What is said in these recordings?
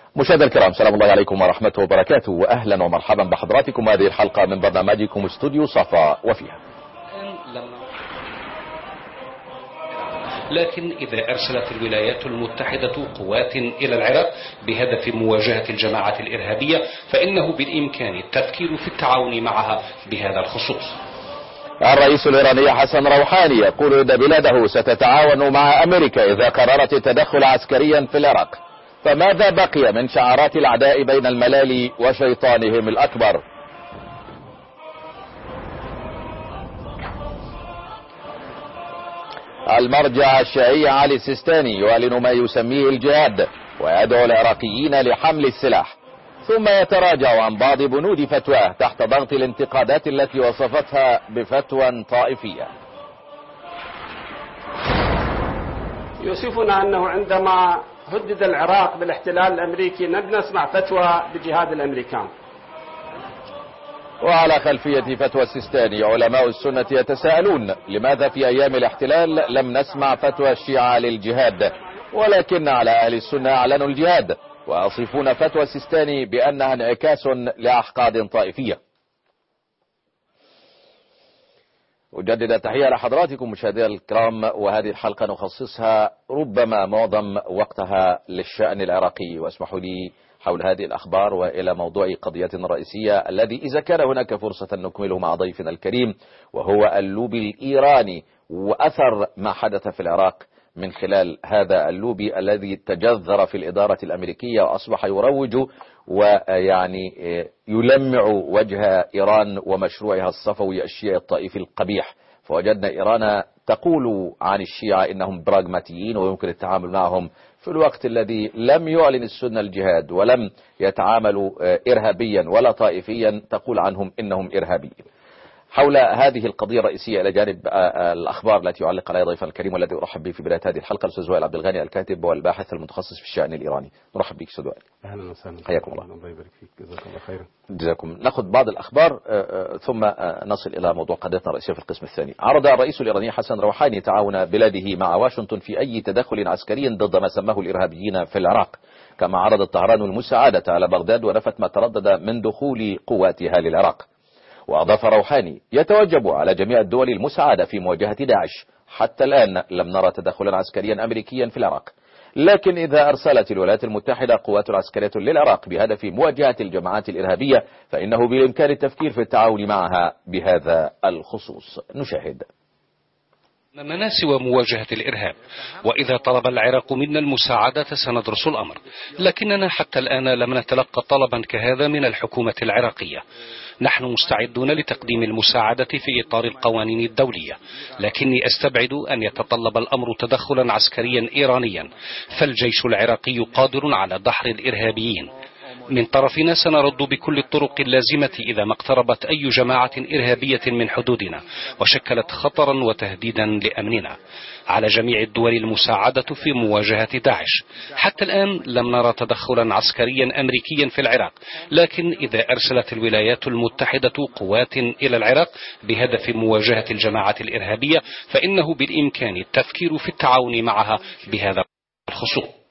مشاهدينا الكرام سلام الله عليكم ورحمته وبركاته واهلا ومرحبا بحضراتكم هذه الحلقه من برنامجكم استوديو صفا وفيها لكن إذا أرسلت الولايات المتحدة قوات إلى العراق بهدف مواجهة الجماعة الإرهابية فإنه بالإمكان التفكير في التعاون معها بهذا الخصوص الرئيس الإيراني حسن روحاني يقول إن بلاده ستتعاون مع أمريكا إذا قررت التدخل عسكريا في العراق فماذا بقي من شعارات الأعداء بين الملالي وشيطانهم الأكبر المرجع الشيعي علي السيستاني يعلن ما يسميه الجهاد ويدعو العراقيين لحمل السلاح ثم يتراجع عن بعض بنود فتواه تحت ضغط الانتقادات التي وصفتها بفتوى طائفية يوصفنا أنه عندما هدد العراق بالاحتلال الأمريكي لم نسمع فتوى بجهاد الأمريكان وعلى خلفية فتوى السيستاني علماء السنة يتساءلون لماذا في أيام الاحتلال لم نسمع فتوى الشيعة للجهاد ولكن على أهل السنة أعلنوا الجهاد ويصفون فتوى السيستاني بأنها انعكاس لأحقاد طائفية أجدد التحية لحضراتكم مشاهدينا الكرام وهذه الحلقة نخصصها ربما معظم وقتها للشأن العراقي واسمحوا لي حول هذه الأخبار وإلى موضوع قضية رئيسية الذي إذا كان هناك فرصة نكمله مع ضيفنا الكريم وهو اللوبي الإيراني وأثر ما حدث في العراق من خلال هذا اللوبي الذي تجذر في الإدارة الأمريكية وأصبح يروج ويعني يلمع وجه إيران ومشروعها الصفوي الشيعي الطائفي القبيح فوجدنا إيران تقول عن الشيعة إنهم براغماتيين ويمكن التعامل معهم في الوقت الذي لم يعلن السنة الجهاد ولم يتعاملوا إرهابيا ولا طائفيا تقول عنهم إنهم إرهابيين حول هذه القضية الرئيسية إلى جانب الأخبار التي يعلق عليها ضيفنا الكريم والذي أرحب به في بداية هذه الحلقة الأستاذ وائل عبد الغني الكاتب والباحث المتخصص في الشأن الإيراني نرحب بك أستاذ وائل أهلا وسهلا حياكم الله الله يبارك فيك جزاك الله خيرا جزاكم ناخذ بعض الأخبار ثم نصل إلى موضوع قضيتنا الرئيسية في القسم الثاني عرض الرئيس الإيراني حسن روحاني تعاون بلاده مع واشنطن في أي تدخل عسكري ضد ما سماه الإرهابيين في العراق كما عرضت طهران المساعدة على بغداد ونفت ما تردد من دخول قواتها للعراق وأضاف روحاني يتوجب على جميع الدول المساعدة في مواجهة داعش حتى الآن لم نرى تدخلا عسكريا أمريكيا في العراق لكن إذا أرسلت الولايات المتحدة قوات عسكرية للعراق بهدف مواجهة الجماعات الإرهابية فإنه بالإمكان التفكير في التعاون معها بهذا الخصوص نشاهد أمامنا سوى مواجهة الإرهاب وإذا طلب العراق منا المساعدة سندرس الأمر لكننا حتى الآن لم نتلقى طلبا كهذا من الحكومة العراقية نحن مستعدون لتقديم المساعدة في إطار القوانين الدولية لكني أستبعد أن يتطلب الأمر تدخلا عسكريا إيرانيا فالجيش العراقي قادر على دحر الإرهابيين من طرفنا سنرد بكل الطرق اللازمة إذا ما اقتربت أي جماعة إرهابية من حدودنا وشكلت خطرا وتهديدا لأمننا على جميع الدول المساعدة في مواجهة داعش حتى الآن لم نرى تدخلا عسكريا أمريكيا في العراق لكن إذا أرسلت الولايات المتحدة قوات إلى العراق بهدف مواجهة الجماعة الإرهابية فإنه بالإمكان التفكير في التعاون معها بهذا الخصوص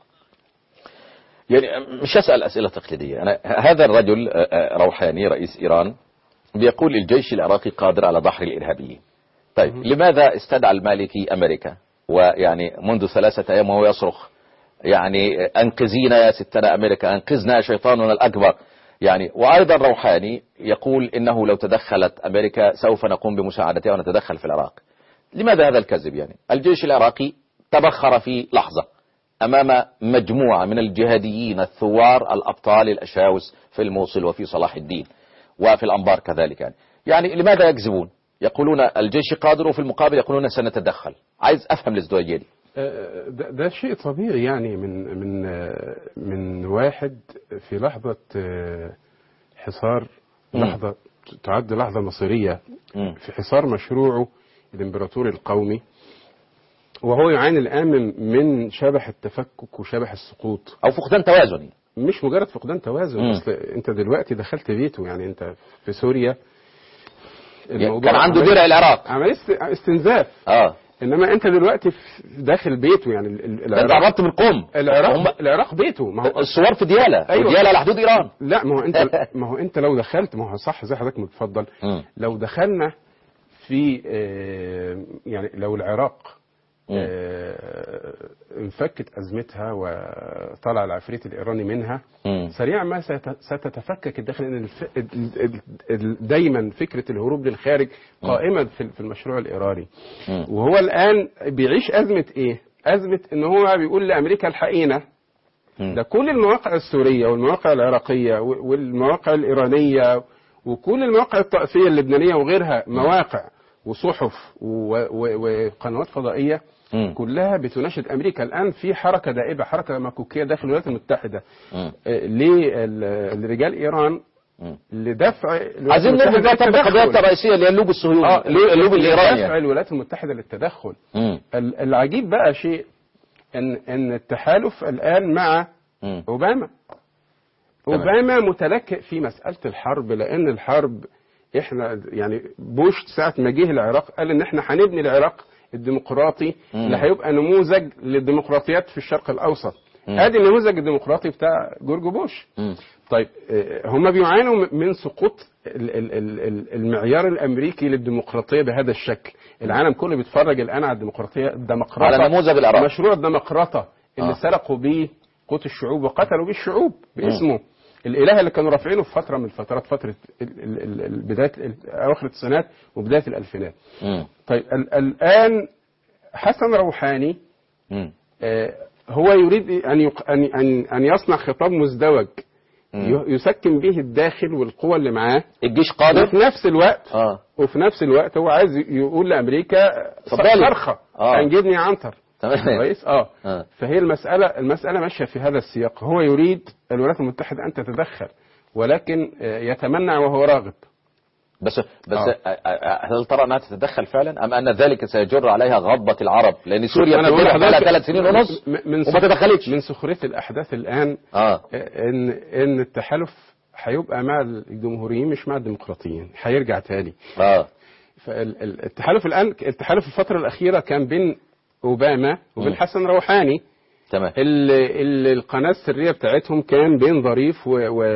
يعني مش أسأل أسئلة تقليدية أنا هذا الرجل روحاني رئيس إيران بيقول الجيش العراقي قادر على دحر الإرهابيين طيب لماذا استدعى المالكي أمريكا ويعني منذ ثلاثة أيام وهو يصرخ يعني أنقذينا يا ستنا أمريكا أنقذنا يا شيطاننا الأكبر يعني وأيضا روحاني يقول إنه لو تدخلت أمريكا سوف نقوم بمساعدتها ونتدخل في العراق لماذا هذا الكذب يعني الجيش العراقي تبخر في لحظة أمام مجموعة من الجهاديين الثوار الأبطال الأشاوس في الموصل وفي صلاح الدين وفي الأنبار كذلك يعني يعني لماذا يكذبون يقولون الجيش قادر وفي المقابل يقولون سنتدخل عايز أفهم الازدواجية دي ده, ده شيء طبيعي يعني من من من واحد في لحظة حصار لحظة تعد لحظة مصيرية في حصار مشروعه الامبراطوري القومي وهو يعاني الآن من شبح التفكك وشبح السقوط أو فقدان توازن مش مجرد فقدان توازن اصل انت دلوقتي دخلت بيته يعني انت في سوريا كان عنده درع العراق عمليه استنزاف اه انما انت دلوقتي في داخل بيته يعني ال- ال- ده انت العراق قربت من قوم العراق هم العراق بيته ما هو الصور في ديالى أيوة. وديالى على حدود ايران لا ما هو انت ما هو انت لو دخلت ما هو صح زي حضرتك متفضل مم. لو دخلنا في آه، يعني لو العراق مم. آه، انفكت ازمتها وطلع العفريت الايراني منها مم. سريعا ما ست- ستتفكك الداخل ان الف... ال- ال- ال- دايما فكره الهروب للخارج قائمه في في المشروع الايراني مم. وهو الان بيعيش ازمه ايه؟ ازمه ان هو بيقول لامريكا الحقينا مم. ده كل المواقع السوريه والمواقع العراقيه و- والمواقع الايرانيه وكل المواقع الطائفيه اللبنانيه وغيرها مواقع وصحف و- و- وقنوات فضائيه مم. كلها بتناشد امريكا الان في حركه دائبه حركه مكوكيه داخل الولايات المتحده مم. آه، لل- لرجال ايران مم. لدفع الولايات عايزين نرجع المتحدة بقى للتدخل. القضية الرئيسية اللي هي اللوب الصهيوني اه اللوب لدفع الايراني الولايات المتحده للتدخل مم. ال- العجيب بقى شيء ان ان التحالف الان مع مم. اوباما تمام. اوباما متلكئ في مساله الحرب لان الحرب احنا يعني بوش ساعه ما جه العراق قال ان احنا هنبني العراق الديمقراطي مم. اللي هيبقى نموذج للديمقراطيات في الشرق الاوسط مم. ادي النموذج الديمقراطي بتاع جورج بوش مم. طيب آه، هم بيعانوا من سقوط ال- ال- ال- ال- المعيار الامريكي للديمقراطيه بهذا الشكل العالم كله بيتفرج الان على الديمقراطيه الديمقراطه على نموذج العراق مشروع الديمقراطه اللي آه. سرقوا بيه قوت الشعوب وقتلوا بيه الشعوب باسمه الاله اللي كانوا رافعينه في فتره من الفترات فتره ال- ال- ال- ال- بدايه ال- اواخر التسعينات وبدايه الالفينات مم. طيب ال- الان حسن روحاني مم. آه، هو يريد ان يق- ان ان ان يصنع خطاب مزدوج مم. ي- يسكن به الداخل والقوى اللي معاه الجيش قادر وفي نفس الوقت اه وفي نفس الوقت هو عايز يقول لامريكا اتفضلي. صرخه آه. انجدني عنتر تمام كويس اه آه. فهي المساله المساله ماشيه في هذا السياق هو يريد الولايات المتحده ان تتدخل ولكن آه، يتمنع وهو راغب بس بس آه. آه، آه، هل ترى انها تتدخل فعلا ام ان ذلك سيجر عليها غضبة العرب لان سوريا أنا بقول بتدخل على لحضرتك ثلاث سنين ونص م- من وما سخ- تدخلتش من سخريه الاحداث الان اه ان ان التحالف هيبقى مع الجمهوريين مش مع الديمقراطيين هيرجع تاني اه فالتحالف الان التحالف الفتره الاخيره كان بين اوباما وبين مم. حسن روحاني تمام اللي, اللي القناه السريه بتاعتهم كان بين ظريف و, و...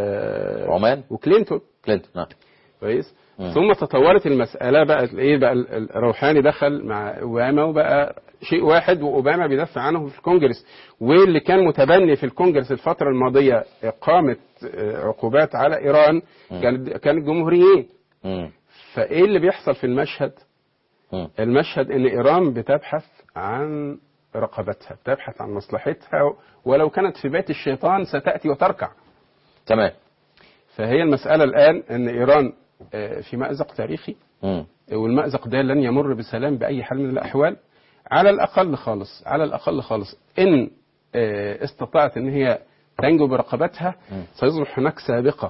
عمان وكلينتون كلينتون آه. كويس مم. ثم تطورت المساله بقت ايه بقى ال- ال- روحاني دخل مع اوباما وبقى شيء واحد واوباما بيدافع عنه في الكونجرس واللي كان متبني في الكونجرس الفتره الماضيه اقامه آه، عقوبات على ايران كان كان الجمهوريين مم. فايه اللي بيحصل في المشهد مم. المشهد ان ايران بتبحث عن رقبتها بتبحث عن مصلحتها ولو كانت في بيت الشيطان ستاتي وتركع تمام فهي المساله الان ان ايران آه، في مازق تاريخي مم. والمأزق ده لن يمر بسلام بأي حال من الأحوال على الأقل خالص على الأقل خالص إن آه، استطاعت إن هي تنجو برقبتها سيصبح هناك سابقة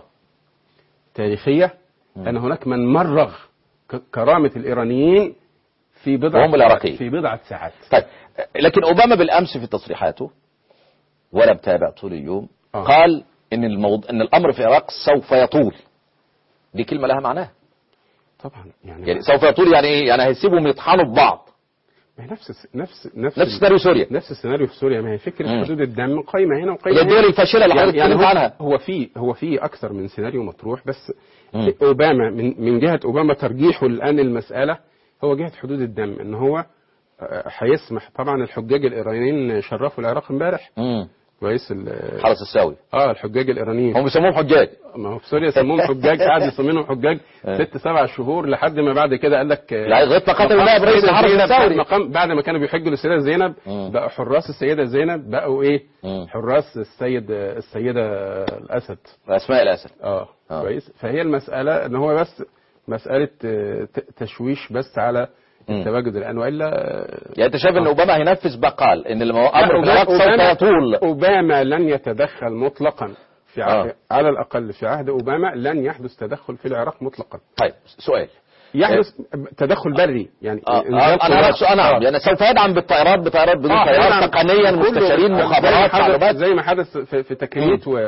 تاريخية أن هناك من مرغ ك- كرامة الإيرانيين في بضعة وهم العراقيين. في بضعة ساعات طيب لكن اوباما بالامس في تصريحاته وانا بتابع طول اليوم آه. قال ان الموضوع ان الامر في العراق سوف يطول دي كلمه لها معناها طبعا يعني, يعني سوف يطول يعني ايه يعني هيسيبهم يطحنوا ببعض ما هي نفس نفس نفس نفس سيناريو سوريا نفس السيناريو في سوريا ما هي فكرة مم. حدود الدم قايمة هنا وقايمة هي هنا الدول الفاشله اللي حضرتك يعني, يعني اتكلمت هو, عنها هو في هو في اكثر من سيناريو مطروح بس مم. اوباما من من جهه اوباما ترجيحه الان المساله هو جهه حدود الدم ان هو آه، هيسمح طبعا الحجاج الايرانيين شرفوا العراق امبارح مم. كويس ال- حرس الساوي اه الحجاج الايرانيين هم بيسموهم حجاج ما هو في سوريا سموهم حجاج قعد يسمينهم حجاج آه. ست سبع شهور لحد ما بعد كده قال لك آه، لا لغايه ما قتلوا مقام نائب رئيس السيدة الحرس زينب الثوري مقام بعد ما كانوا بيحجوا للسيده زينب مم. بقى حراس السيده زينب بقوا ايه مم. حراس السيد السيده الاسد اسماء الاسد اه آه. كويس فهي المساله ان هو بس مساله آه، ت- تشويش بس على مم. التواجد الان والا آه، يعني انت شايف ان آه. اوباما هينفذ ما قال ان الامر لا، في العراق سوف أوباما- يطول اوباما لن يتدخل مطلقا في ع... آه. على الاقل في عهد اوباما لن يحدث تدخل في العراق مطلقا طيب سؤال يحدث تدخل بري يعني آه إنزال آه انا قوات. نعم آه. يعني سوف يدعم بالطائرات بطائرات بدون آه، طائرات يدعم تقنيا كله. مستشارين زي ما مخابرات حدث- معلومات زي ما حدث في, في تكريت و...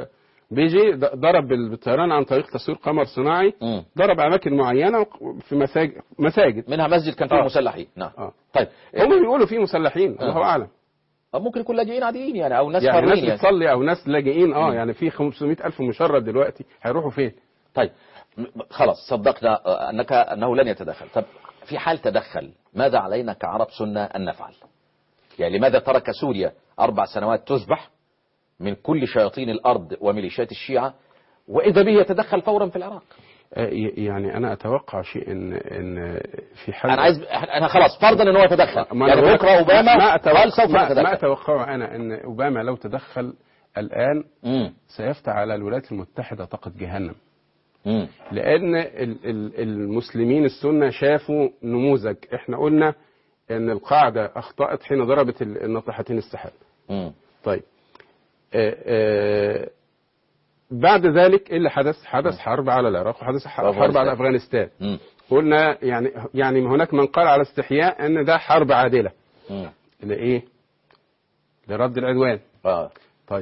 بيجي د- ضرب بال- بالطيران عن طريق تصوير قمر صناعي مم. ضرب اماكن معينه في مساجد مساجد منها مسجد كان فيه آه. مسلحين نعم اه طيب هم بيقولوا فيه مسلحين آه. الله اعلم أو ممكن يكون لاجئين عاديين يعني او ناس يعني حرين ناس يعني بتصلي او ناس لاجئين اه مم. يعني في 500 الف مشرد دلوقتي هيروحوا فين طيب م- خلاص صدقنا آه، انك انه لن يتدخل طب في حال تدخل ماذا علينا كعرب سنه ان نفعل يعني لماذا ترك سوريا اربع سنوات تذبح من كل شياطين الارض وميليشيات الشيعه واذا به يتدخل فورا في العراق آه، ي- يعني انا اتوقع شيء ان ان في حال انا عايز انا خلاص فرضا ان هو يتدخل ما أنا يعني بقول لك بكره اوباما ما أتوقع قال سوف ما, ما يتدخل اتوقع انا ان اوباما لو تدخل الان مم. سيفتح على الولايات المتحده طاقه جهنم مم. لان ال- ال- المسلمين السنه شافوا نموذج احنا قلنا ان القاعده اخطات حين ضربت ال- الناطحتين السحاب مم. طيب آه، آه، بعد ذلك ايه اللي حدث حدث حرب على العراق وحدث ح- حرب أفغانستان. على افغانستان مم. قلنا يعني يعني هناك من قال على استحياء ان ده حرب عادله مم. لايه لرد العدوان اه طيب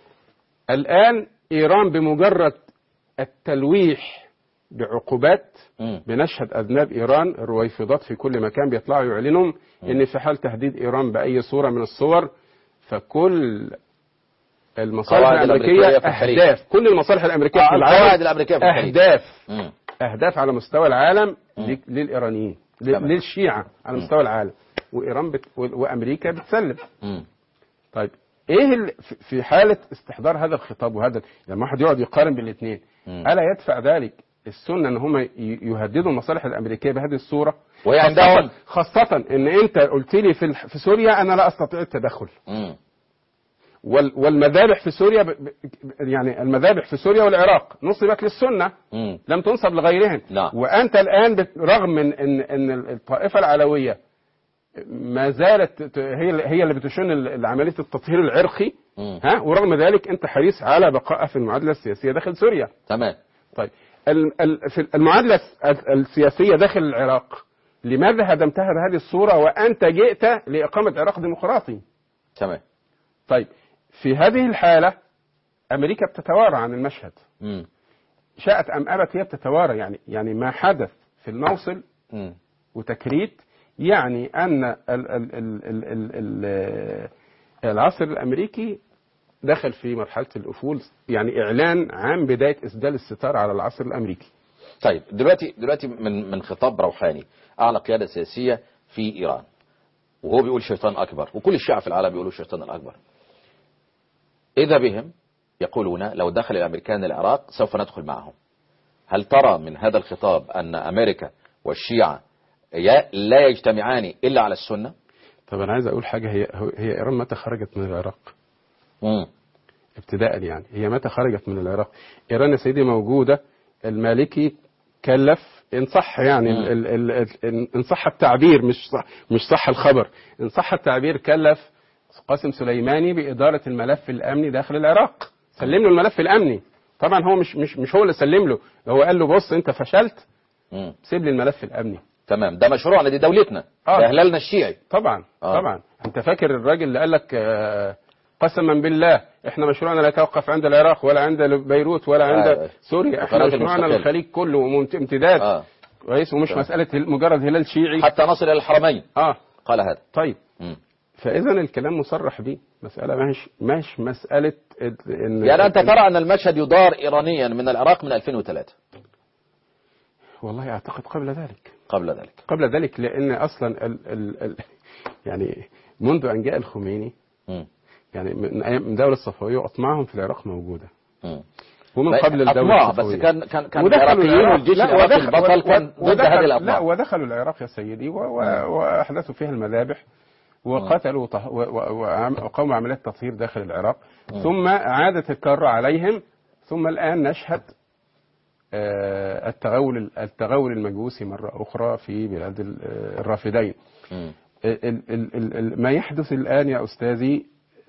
الآن إيران بمجرد التلويح بعقوبات مم. بنشهد أذناب إيران الرويفضات في كل مكان بيطلعوا يعلنوا إن في حال تهديد إيران بأي صورة من الصور فكل المصالح قواعد الأمريكية الأمريكية في الخليج. أهداف كل المصالح الأمريكية آه، في القواعد العالم الأمريكية في الخليج. أهداف مم. أهداف على مستوى العالم مم. ل- للإيرانيين ل- تمام. للشيعة على مستوى العالم وإيران بت... و- وأمريكا بتسلم مم. طيب ايه ال- في- في حاله استحضار هذا الخطاب وهذا لما واحد يقعد يقارن بالاثنين مم. الا يدفع ذلك السنه ان هم ي- يهددوا المصالح الامريكيه بهذه الصوره وهي خاصة- عندهم خاصه ان انت قلت لي في الح- في سوريا انا لا استطيع التدخل مم. وال- والمذابح في سوريا ب- ب- يعني المذابح في سوريا والعراق نصبت للسنه مم. لم تنصب لغيرهم نعم. وانت الان بت- رغم من ان ان الطائفه العلويه ما زالت ت- هي اللي- هي اللي بتشن ال- عمليه التطهير العرقي مم. ها ورغم ذلك انت حريص على بقائها في المعادله السياسيه داخل سوريا تمام طيب ال- ال- في المعادله الس- ال- السياسيه داخل العراق لماذا هدمتها بهذه الصوره وانت جئت لاقامه عراق ديمقراطي تمام طيب في هذه الحاله امريكا بتتوارى عن المشهد مم. شاءت ام ابت هي بتتوارى يعني يعني ما حدث في الموصل مم. وتكريت يعني ان ال ال ال ال ال ال العصر الامريكي دخل في مرحله الافول يعني اعلان عن بدايه اسدال الستار على العصر الامريكي طيب دلوقتي دلوقتي من من خطاب روحاني اعلى قياده سياسيه في ايران وهو بيقول شيطان اكبر وكل الشعب في العالم بيقولوا الشيطان الاكبر اذا بهم يقولون لو دخل الامريكان العراق سوف ندخل معهم هل ترى من هذا الخطاب ان امريكا والشيعه ي- لا يجتمعان الا على السنه طب انا عايز اقول حاجه هي هي ايران متى خرجت من العراق مم. ابتداء يعني هي متى خرجت من العراق ايران يا سيدي موجوده المالكي كلف ان صح يعني مم. ال ال ال ان صح التعبير مش صح مش صح الخبر ان صح التعبير كلف قاسم سليماني باداره الملف الامني داخل العراق سلم له الملف الامني طبعا هو مش مش مش هو اللي سلم له هو قال له بص انت فشلت مم. سيب لي الملف الامني تمام ده مشروعنا دي دولتنا آه. ده اهلالنا الشيعي طبعا آه. طبعا انت فاكر الراجل اللي قال لك آه، قسما بالله احنا مشروعنا لا يتوقف عند العراق ولا عند بيروت ولا عند آه. سوريا احنا القناة مشروعنا المستقلة. للخليج كله وممت- امتداد اه كويس ومش تمام. مساله هل- مجرد هلال شيعي حتى نصل الى الحرمين اه قال هذا طيب مم. فاذا الكلام مصرح به مساله مش مش مساله ان يعني أنت ترى أن المشهد يدار إيرانيا من العراق من 2003 والله اعتقد قبل ذلك قبل ذلك قبل ذلك لان اصلا ال ال ال يعني منذ ان جاء الخميني مم. يعني من ايام من الدوله الصفويه واطماعهم في العراق موجوده مم. ومن لا، قبل الدوله أطماع الصفويه بس كان كان كان ودخلوا العراقيين العراق. والجيش لا، العراقي ودخل- البطل كان ود- ضد ودخل- هذه لا الأطماع ودخلوا العراق يا سيدي و- و- واحدثوا فيها المذابح وقتلوا وطه- و- و- وعم- وقاموا عمليات تطهير داخل العراق ثم عادت الكرة عليهم ثم الآن نشهد آه، التغول التغول المجوسي مرة أخرى في بلاد ال- آه، الرافدين مم. ال- ال- ال- ال- ما يحدث الآن يا أستاذي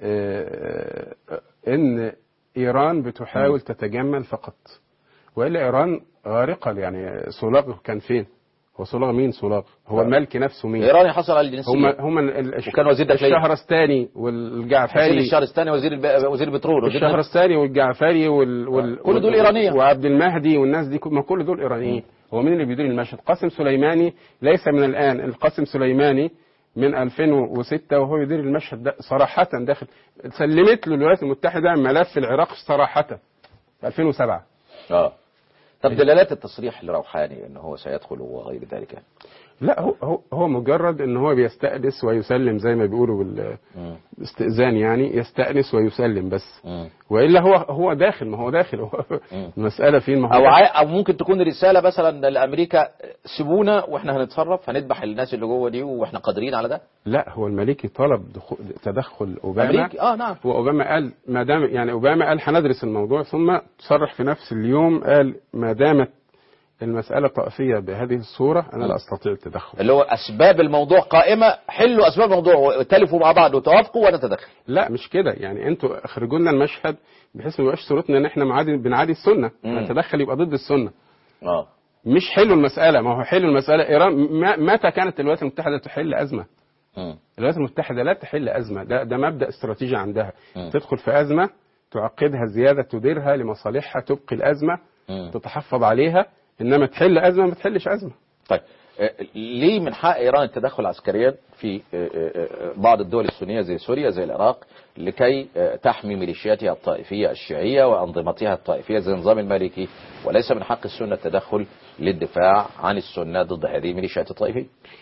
آه، إن إيران بتحاول تتجمل فقط وإلا إيران غارقة يعني صلاغ كان فين هو صلاغ مين صلاغ هو آه. المالكي نفسه مين الايراني حصل على الجنسيه هم هم ال- الش- وكان وزير داخلية. الشهرستاني حسين والجعفري الشهرستاني وزير الب... وزير البترول وزير الشهرستاني والجعفري وال... وال... كل دول وال- إيرانية. وعبد المهدي والناس دي ما كل دول ايرانيين هو مين اللي بيدير المشهد قاسم سليماني ليس من الان القاسم سليماني من 2006 وهو يدير المشهد ده صراحة داخل سلمت له الولايات المتحدة ملف العراق صراحة في 2007 اه طب دلالات التصريح لروحاني ان هو سيدخل وغير ذلك لا هو هو هو مجرد ان هو بيستأنس ويسلم زي ما بيقولوا مم. بالاستئذان يعني يستأنس ويسلم بس مم. والا هو هو داخل ما هو داخل هو مم. المسألة فين ما هو او عا... او ممكن تكون رساله مثلا لامريكا سيبونا واحنا هنتصرف هنذبح الناس اللي جوه دي واحنا قادرين على ده لا هو المالكي طلب دخول تدخل اوباما امريكي اه نعم واوباما قال ما دام يعني اوباما قال هندرس الموضوع ثم صرح في نفس اليوم قال ما دامت المسألة طائفية بهذه الصورة أنا لا أستطيع التدخل اللي هو اسباب الموضوع قائمه حلوا اسباب الموضوع واتلفوا مع بعض وتوافقوا ونتدخل لا مش كده يعني أنتوا اخرجوا لنا المشهد بحيث ما يبقاش صورتنا إن إحنا معادي بنعادي السنة مم. نتدخل يبقى ضد السنة اه مش حلوا المسألة ما هو حلوا المسألة إيران ما- متى كانت الولايات المتحدة تحل أزمة مم. الولايات المتحدة لا تحل أزمة ده, ده مبدأ استراتيجي عندها مم. تدخل في أزمة تعقدها زيادة تديرها لمصالحها تبقي الأزمة مم. تتحفظ عليها إنما تحل أزمة ما تحلش أزمة طيب آه، ليه من حق ايران التدخل عسكريا في آه، آه، آه، بعض الدول السنيه زي سوريا زي العراق لكي آه، تحمي ميليشياتها الطائفيه الشيعيه وانظمتها الطائفيه زي النظام المالكي وليس من حق السنه التدخل للدفاع عن السنه ضد هذه الميليشيات الطائفيه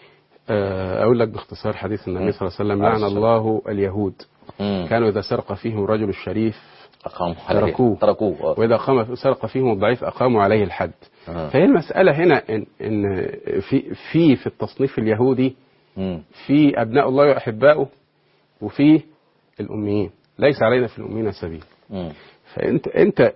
آه، أقول لك باختصار حديث النبي صلى الله عليه وسلم عليه لعن الصلاة الله اليهود مم. كانوا إذا سرق فيهم الرجل الشريف أقاموا عليه. تركوه. تركوه آه. وإذا قام سرق فيهم الضعيف أقاموا عليه الحد آه. فهي المسألة هنا إن, إن في في في التصنيف اليهودي مم. في أبناء الله وأحبائه وفي الأميين ليس علينا في الأميين سبيل مم. فأنت أنت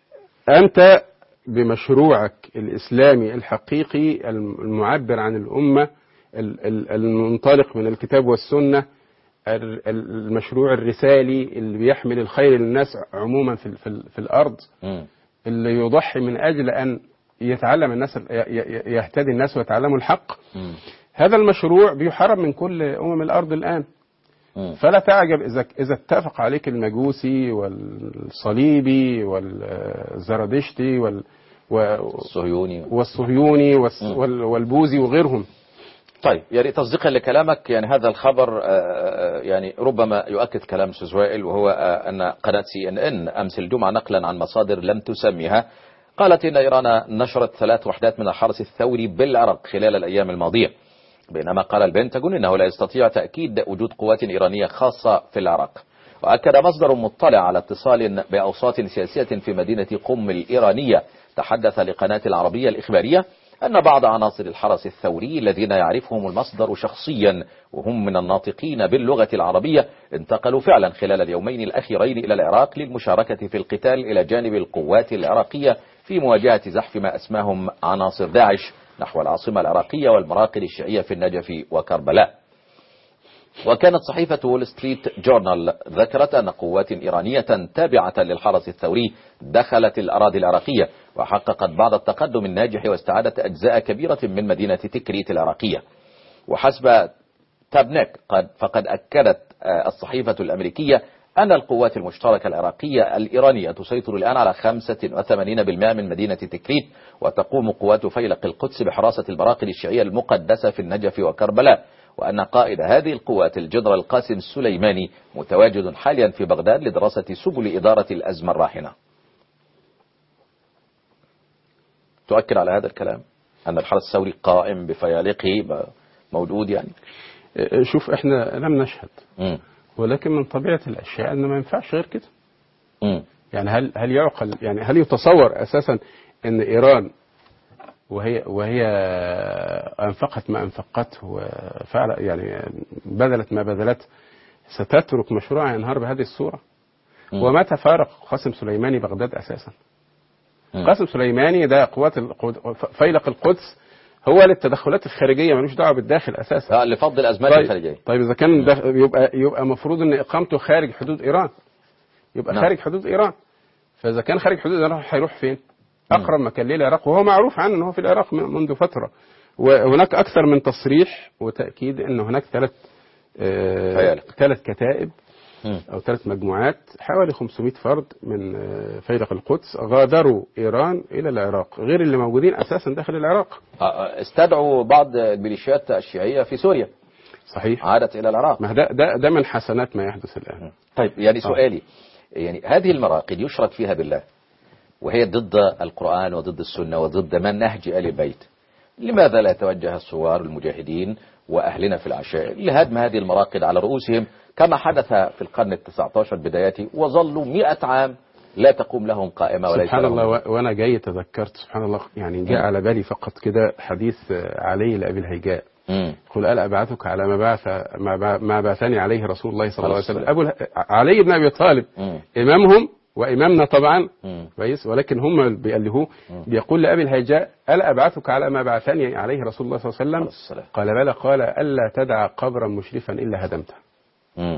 أنت بمشروعك الإسلامي الحقيقي المعبر عن الأمة ال- ال- المنطلق من الكتاب والسنة ال- ال- المشروع الرسالي اللي بيحمل الخير للناس عموما في, ال- في, ال- في الأرض مم. اللي يضحي من أجل أن يتعلم الناس ي- ي- يهتدي الناس ويتعلموا الحق مم. هذا المشروع بيحارب من كل أمم الأرض الآن مم. فلا تعجب إذا إذا اتفق عليك المجوسي والصليبي والزرادشتي وال و- الصهيوني والصهيوني والس- مم. وال- والبوذي وغيرهم طيب يعني تصديقا لكلامك يعني هذا الخبر آه، يعني ربما يؤكد كلام استاذ وائل وهو آه، ان قناه سي ان ان امس الجمعه نقلا عن مصادر لم تسميها قالت ان ايران نشرت ثلاث وحدات من الحرس الثوري بالعراق خلال الايام الماضيه بينما قال البنتاجون انه لا يستطيع تاكيد وجود قوات ايرانيه خاصه في العراق واكد مصدر مطلع على اتصال باوساط سياسيه في مدينه قم الايرانيه تحدث لقناه العربيه الاخباريه أن بعض عناصر الحرس الثوري الذين يعرفهم المصدر شخصيا وهم من الناطقين باللغة العربية انتقلوا فعلا خلال اليومين الأخيرين إلى العراق للمشاركة في القتال إلى جانب القوات العراقية في مواجهة زحف ما أسماهم عناصر داعش نحو العاصمة العراقية والمراقد الشيعية في النجف وكربلاء وكانت صحيفة وول ستريت جورنال ذكرت أن قوات إيرانية تابعة للحرس الثوري دخلت الأراضي العراقية وحققت بعض التقدم الناجح واستعادت أجزاء كبيرة من مدينة تكريت العراقية وحسب تابنيك قد فقد أكدت آه، الصحيفة الأمريكية أن القوات المشتركة العراقية الإيرانية تسيطر الآن على 85% من مدينة تكريت وتقوم قوات فيلق القدس بحراسة البراقد الشيعية المقدسة في النجف وكربلاء وأن قائد هذه القوات الجنرال القاسم السليماني متواجد حاليا في بغداد لدراسة سبل إدارة الأزمة الراهنة تؤكد على هذا الكلام أن الحرس الثوري قائم بفيالقه موجود يعني آه، شوف احنا لم نشهد مم. ولكن من طبيعة الأشياء أن ما ينفعش غير كده مم. يعني هل هل يعقل يعني هل يتصور أساسا أن إيران وهي وهي أنفقت ما أنفقته وفعل يعني بذلت ما بذلت ستترك مشروعها ينهار بهذه الصورة مم. ومتى فارق قاسم سليماني بغداد أساسا مم. قاسم سليماني ده قوات القد- فيلق القدس هو للتدخلات الخارجية ملوش دعوة بالداخل أساسا آه، لفض الأزمات طيب, الخارجية طيب إذا كان ده يبقى يبقى مفروض أن إقامته خارج حدود إيران يبقى نعم. خارج حدود إيران فإذا كان خارج حدود إيران هيروح فين؟ أقرب مكان ليه العراق وهو معروف عنه أنه هو في العراق من- منذ فترة وهناك اكثر من تصريح وتاكيد ان هناك ثلاث فيالق. ثلاث كتائب مم. او ثلاث مجموعات حوالي 500 فرد من آه، فيلق القدس غادروا ايران الى العراق غير اللي موجودين اساسا داخل العراق آه، استدعوا بعض الميليشيات الشيعية في سوريا صحيح عادت إلى العراق ما ده ده ده من حسنات ما يحدث الان طيب يعني سؤالي يعني هذه المراقد يشرك فيها بالله وهي ضد القرآن وضد السنة وضد من نهج آل البيت لماذا لا يتوجه الثوار المجاهدين وأهلنا في العشائر لهدم هذه المراقد على رؤوسهم كما حدث في القرن التسعة عشر بدايته وظلوا مئة عام لا تقوم لهم قائمة وليس سبحان لهم الله و- وانا جاي تذكرت سبحان الله يعني جاء مم. على بالي فقط كده حديث آه، علي لابي الهيجاء مم. قل الا ابعثك على ما بعث ما بع- ما بعثني عليه رسول الله صلى الله عليه وسلم السلام. ابو اله- علي بن ابي طالب مم. امامهم وامامنا طبعا مم. كويس ولكن هم بيألهوه بيقول لابي الهيجاء الا ابعثك على ما بعثني عليه رسول الله صلى الله عليه عليه وسلم السلام. قال بلى قال الا تدع قبرا مشرفا الا هدمته مم.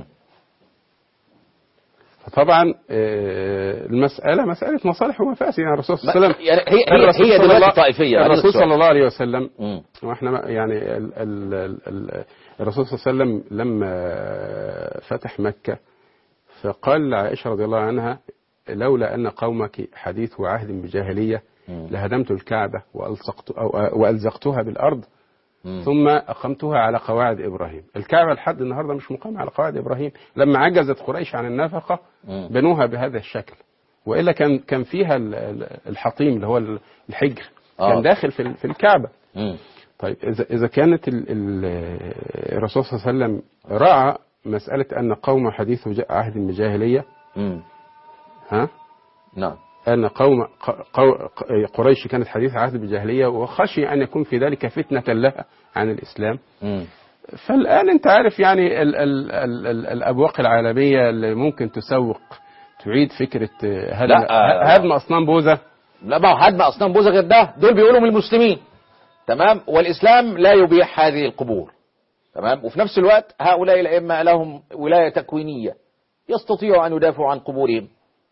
فطبعا آه، المساله مساله مصالح ومفاسد يعني الرسول صلى الله عليه وسلم يعني هي هي, الرسول هي صلى دلوقتي الله- طائفية هذا الرسول السؤال. صلى الله عليه وسلم مم. واحنا ما- يعني ال ال ال ال الرسول صلى الله عليه وسلم لما فتح مكة فقال لعائشة رضي الله عنها لولا أن قومك حديث عهد بجاهلية مم. لهدمت الكعبة وألصقت أو وألزقتها بالأرض مم. ثم أقمتها على قواعد إبراهيم الكعبة لحد النهاردة مش مقامة على قواعد إبراهيم لما عجزت قريش عن النفقة مم. بنوها بهذا الشكل وإلا كان كان فيها ال- ال- الحطيم اللي هو الحجر آه. كان داخل في ال- في الكعبة مم. طيب إذا إذا كانت ال- ال- الرسول صلى الله عليه وسلم راعى مسألة أن قوم حديث ج- عهد بجاهلية مم. ها نعم أن قوم ق- قو- ق- قريش كانت حديث عهد بجاهلية وخشي أن يكون في ذلك فتنة لها عن الإسلام مم. فالآن أنت عارف يعني ال ال ال ال الأبواق العالمية اللي ممكن تسوق تعيد فكرة آه، هدم لا، آه. هدم أصنام بوذا لا ما هو هدم اصنام بوذا غير ده دول بيقولوا من المسلمين تمام والاسلام لا يبيح هذه القبور تمام وفي نفس الوقت هؤلاء الائمه لهم ولايه تكوينيه يستطيعوا ان يدافعوا عن قبورهم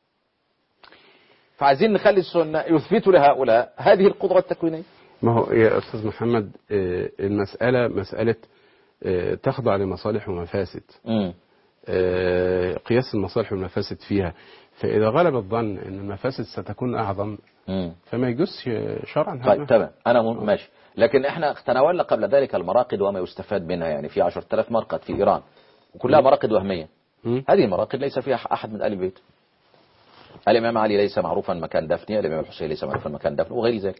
فعايزين نخلي السنه يثبتوا لهؤلاء هذه القدره التكوينيه ما هو يا أستاذ محمد آه، المسألة مسألة آه، تخضع لمصالح ومفاسد امم آه، قياس المصالح والمفاسد فيها فإذا غلب الظن أن المفاسد ستكون أعظم امم فما يجوز شرعا طيب هذا. تمام انا م- ماشي لكن احنا تناولنا قبل ذلك المراقد وما يستفاد منها يعني في 10000 مرقد في ايران وكلها مراقد وهميه مم. هذه المراقد ليس فيها أحد من آل البيت الإمام علي ليس معروفا مكان دفنه الإمام الحسين ليس معروفا مكان دفنه وغير ذلك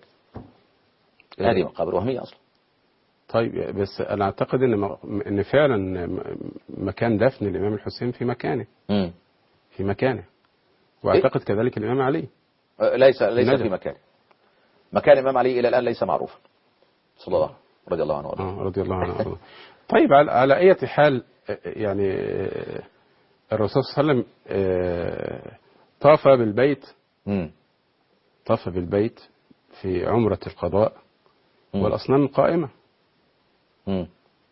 هذه مقابر وهمية أصلا طيب بس أنا أعتقد أن م- أن فعلا م- مكان دفن الإمام الحسين في مكانه مم. في مكانه وأعتقد كذلك الإمام علي أه، ليس ليس نجم. في مكان مكان الإمام علي إلى الآن ليس معروفا صلى الله رضي الله عنه وارضاه آه، رضي الله عنه وارضاه. طيب على, على أي حال آه، يعني آه، الرسول صلى الله عليه وسلم آه، طاف بالبيت مم. طاف بالبيت في عمرة القضاء مم. والأصنام قائمة مم.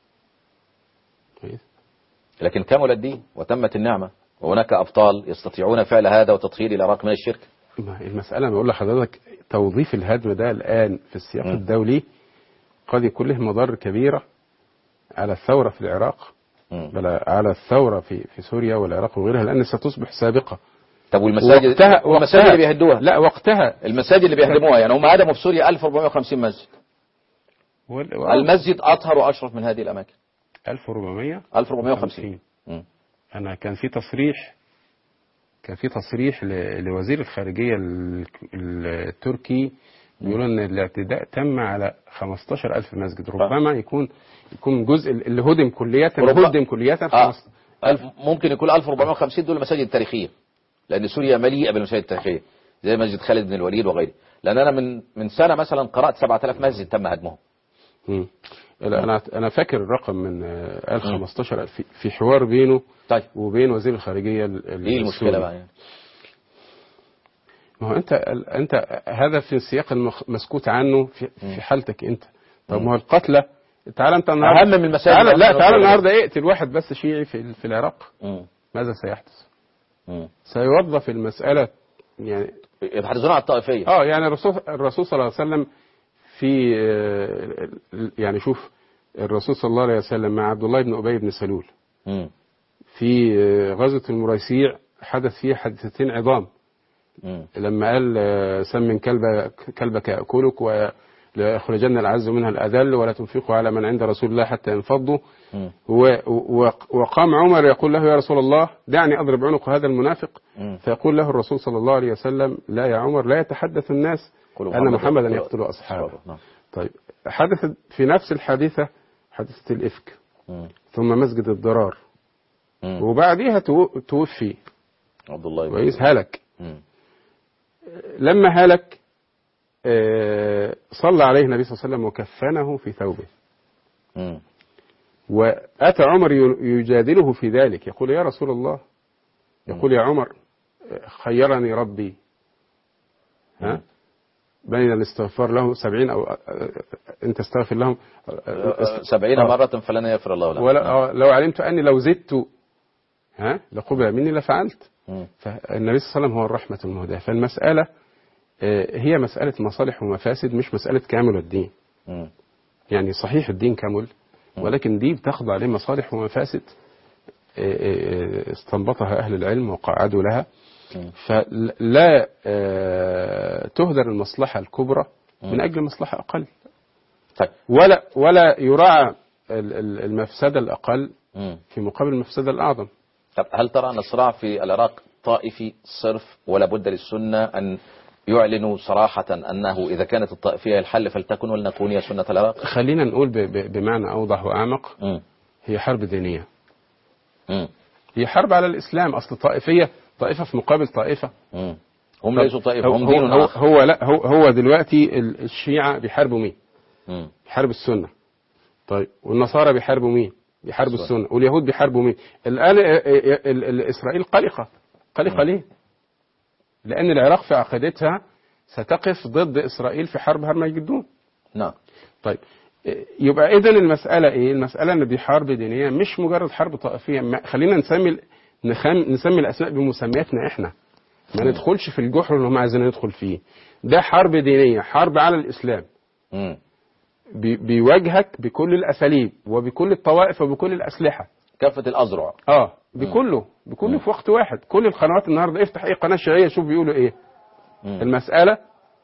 كويس؟ لكن كمل الدين وتمت النعمة وهناك أبطال يستطيعون فعل هذا وتطهير العراق من الشرك ما المسألة بقول لحضرتك توظيف الهدم ده الآن في السياق م. الدولي قد يكون له مضار كبيرة على الثورة في العراق مم. بل على الثورة في في سوريا والعراق وغيرها لأن ستصبح سابقة طب والمساجد وقتها والمساجد وقتها- اللي بيهدوها لا وقتها المساجد اللي بيهدموها يعني هم هدموا في سوريا 1450 مسجد وال- و- المسجد أطهر وأشرف من هذه الأماكن 1450 1450 مم. أنا كان في تصريح كان في تصريح ل- لوزير الخارجية ال- التركي بيقولوا ان الاعتداء تم على 15000 مسجد ربما يكون يكون جزء اللي هدم كلية وربما- هدم كلية آه. خمس- ألف- ممكن يكون 1450 دول مساجد تاريخية لأن سوريا مليئة بالمساجد التاريخية زي مسجد خالد بن الوليد وغيره لأن أنا من من سنة مثلا قرأت 7000 مسجد تم هدمهم مم. لا انا انا فاكر الرقم من آه، قال 15000 في- في حوار بينه طيب وبين وزير الخارجية ال- ال- إيه المشكلة السوري. بقى يعني؟ ما هو انت انت هذا في السياق المسكوت عنه في, في حالتك انت طب ما هو القتلى تعال انت النهارده أهم من المساجد تعال لا أهم من تعال المساجد. النهارده اقتل واحد بس شيعي في في العراق مم. ماذا سيحدث؟ مم. سيوظف المسألة يعني يتحدثون عن الطائفية اه يعني الرسول الرسول صلى الله عليه وسلم في آه، يعني شوف الرسول صلى الله عليه وسلم مع عبد الله بن أبي بن سلول مم. في آه، غزوة المريسيع حدث فيه حادثتين عظام مم. لما قال آه، سمن كلبك كلبك يأكلك وليخرجن العز منها الأذل ولا تنفقوا على من عند رسول الله حتى ينفضوا مم. و- و- وقام عمر يقول له يا رسول الله دعني أضرب عنق هذا المنافق مم. فيقول له الرسول صلى الله عليه وسلم لا يا عمر لا يتحدث الناس قولوا أن محمدا يقتل يقتل أصحابه نعم. طيب حدثت في نفس الحادثة حادثة الإفك مم. ثم مسجد الضرار مم. وبعديها تو- توفي عبد الله بن كويس هلك مم. لما هلك آه، صلى عليه النبي صلى الله عليه وسلم وكفنه في ثوبه مم. وأتى عمر ي- يجادله في ذلك يقول يا رسول الله يقول يا عمر آه، خيرني ربي ها بين الاستغفار له سبعين أو آه، آه، أنت استغفر لهم آه، آه، سبعين آه. مرة فلن يغفر الله لهم ولا آه، لو علمت أني لو زدت ها لقبل مني لفعلت مم. فالنبي صلى الله عليه وسلم هو الرحمة المهداة فالمسألة آه، هي مسألة مصالح ومفاسد مش مسألة كامل الدين مم. يعني صحيح الدين كامل ولكن دي بتخضع لمصالح ومفاسد آه، آه، استنبطها أهل العلم وقعدوا لها مم. فلا آه، تهدر المصلحة الكبرى من أجل مصلحة أقل طيب ولا ولا يراعى ال- ال- المفسدة الأقل مم. في مقابل المفسدة الأعظم طب هل ترى أن الصراع في العراق طائفي صرف ولا بد للسنة أن يعلنوا صراحة أنه إذا كانت الطائفية الحل فلتكن ولنكون هي سنة العراق خلينا نقول ب- ب- بمعنى أوضح وأعمق مم. هي حرب دينية مم. هي حرب على الإسلام أصل طائفية طائفة في مقابل طائفة مم. هم ليسوا طائفة هو هم دين هو, آخر هو لا هو, هو دلوقتي ال- الشيعة بيحاربوا مين؟ مم. بيحاربوا السنة طيب والنصارى بيحاربوا مين؟ بيحاربوا السنة. السنة واليهود بيحاربوا مين؟ الآن ال- ال- ال- إسرائيل قلقة قلقة ليه؟ لأن العراق في عقيدتها ستقف ضد إسرائيل في حرب هرمجدون نعم طيب يبقى اذا المساله ايه المساله ان دي حرب دينيه مش مجرد حرب طائفيه ما خلينا نسمي ال- نخم نسمي الاسماء بمسمياتنا احنا ما ندخلش في الجحر اللي هم عايزين ندخل فيه ده حرب دينيه حرب على الاسلام مم. بي- بيواجهك بكل الاساليب وبكل الطوائف وبكل الاسلحه كافة الأذرع اه بكله بكله في وقت واحد كل القنوات النهارده افتح اي قناه شيعيه شوف بيقولوا ايه مم. المساله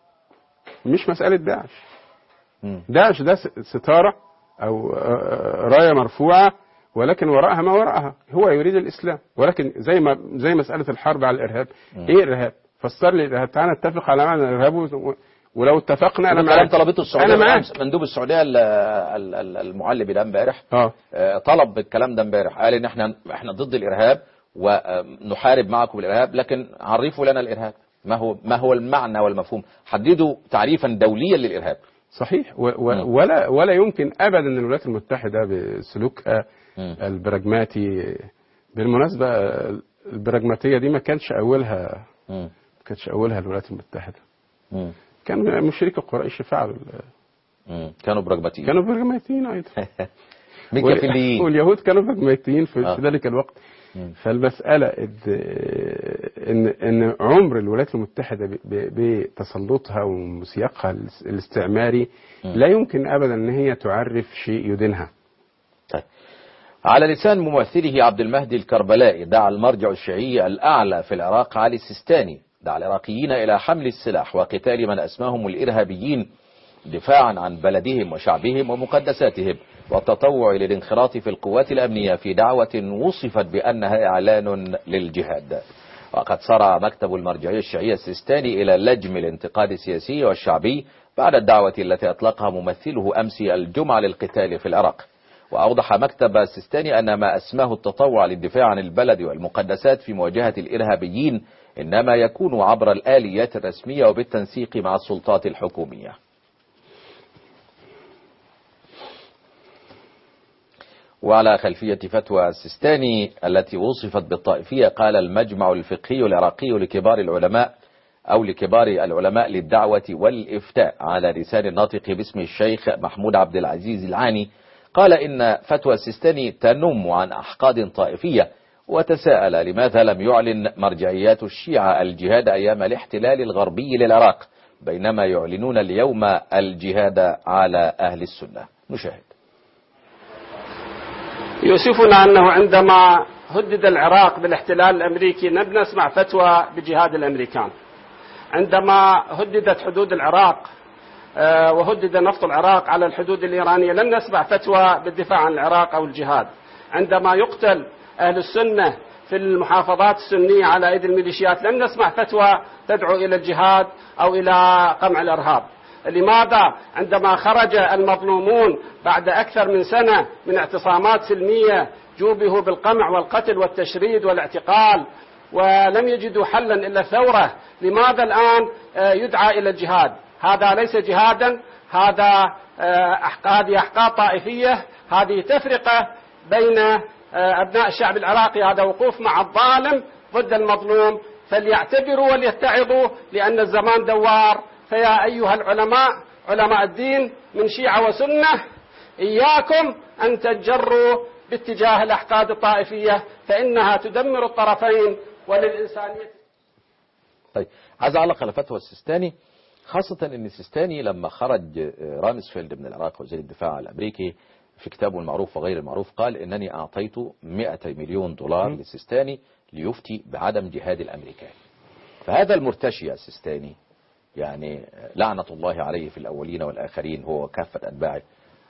مش مساله داعش مم. داعش ده س- ستارة أو آه، راية مرفوعة ولكن وراءها ما وراءها هو يريد الإسلام ولكن زي ما زي مسألة الحرب على الإرهاب إيه الإرهاب فسر لي الإرهاب تعالى نتفق على معنى الإرهاب و- ولو اتفقنا أنا كلام معاك طلبته السعودية أنا معاك بالأمس. مندوب السعودية ال- ال- ال- المعلم ده امبارح اه آه، طلب الكلام ده امبارح قال ان احنا احنا ضد الارهاب ونحارب معكم الارهاب لكن عرفوا لنا الارهاب ما هو ما هو المعنى والمفهوم حددوا تعريفا دوليا للارهاب صحيح و و مم. ولا ولا يمكن ابدا ان الولايات المتحده بسلوكها مم. البراجماتي بالمناسبه البراجماتيه دي ما كانش اولها مم. ما كانش اولها الولايات المتحده مم. كان مشرك قريش فعلوا ال- مم. كانوا براجماتيين كانوا براجماتيين ايضا ميكافيليين واليهود كانوا براجماتيين في, آه. في ذلك الوقت مم. فالمسألة إد- إن إن عمر الولايات المتحدة ب- ب- بتسلطها وسياقها الاس- الاستعماري لا يمكن أبدا أن هي تعرف شيء يدينها طيب. على لسان ممثله عبد المهدي الكربلائي دعا المرجع الشيعي الأعلى في العراق علي السيستاني دعا العراقيين إلى حمل السلاح وقتال من أسماهم الإرهابيين دفاعا عن بلدهم وشعبهم ومقدساتهم والتطوع للانخراط في القوات الأمنية في دعوة وصفت بأنها إعلان للجهاد وقد صرع مكتب المرجعية الشيعية السيستاني إلى لجم الانتقاد السياسي والشعبي بعد الدعوة التي أطلقها ممثله أمس الجمعة للقتال في العراق وأوضح مكتب السيستاني أن ما أسماه التطوع للدفاع عن البلد والمقدسات في مواجهة الإرهابيين إنما يكون عبر الآليات الرسمية وبالتنسيق مع السلطات الحكومية وعلى خلفية فتوى السيستاني التي وصفت بالطائفية قال المجمع الفقهي العراقي لكبار العلماء أو لكبار العلماء للدعوة والإفتاء على لسان الناطق باسم الشيخ محمود عبد العزيز العاني قال إن فتوى السيستاني تنم عن أحقاد طائفية وتساءل لماذا لم يعلن مرجعيات الشيعة الجهاد أيام الاحتلال الغربي للعراق بينما يعلنون اليوم الجهاد على أهل السنة نشاهد يوسفنا أنه عندما هدد العراق بالاحتلال الأمريكي لم نسمع فتوى بجهاد الأمريكان عندما هددت حدود العراق آه، وهدد نفط العراق على الحدود الإيرانية لم نسمع فتوى بالدفاع عن العراق أو الجهاد عندما يقتل أهل السنة في المحافظات السنية على أيدي الميليشيات لم نسمع فتوى تدعو إلى الجهاد أو إلى قمع الإرهاب لماذا عندما خرج المظلومون بعد أكثر من سنة من اعتصامات سلمية جوبهوا بالقمع والقتل والتشريد والاعتقال ولم يجدوا حلا إلا الثورة لماذا الآن آه، يدعى إلى الجهاد هذا ليس جهادا هذا آه، هذه أحقاد طائفية هذه تفرقة بين آه، أبناء الشعب العراقي هذا وقوف مع الظالم ضد المظلوم فليعتبروا وليتعظوا لأن الزمان دوار فيا أيها العلماء علماء الدين من شيعة وسنة إياكم أن تجروا باتجاه الأحقاد الطائفية فإنها تدمر الطرفين وللإنسانية طيب عايز أعلق على فتوى السيستاني خاصة أن السيستاني لما خرج رامسفيلد من العراق وزير الدفاع الأمريكي في كتابه المعروف وغير المعروف قال إنني أعطيت 100 مليون دولار للسيستاني ليفتي بعدم جهاد الأمريكان فهذا المرتشي السيستاني يعني لعنة الله عليه في الأولين والآخرين هو كافة أتباعه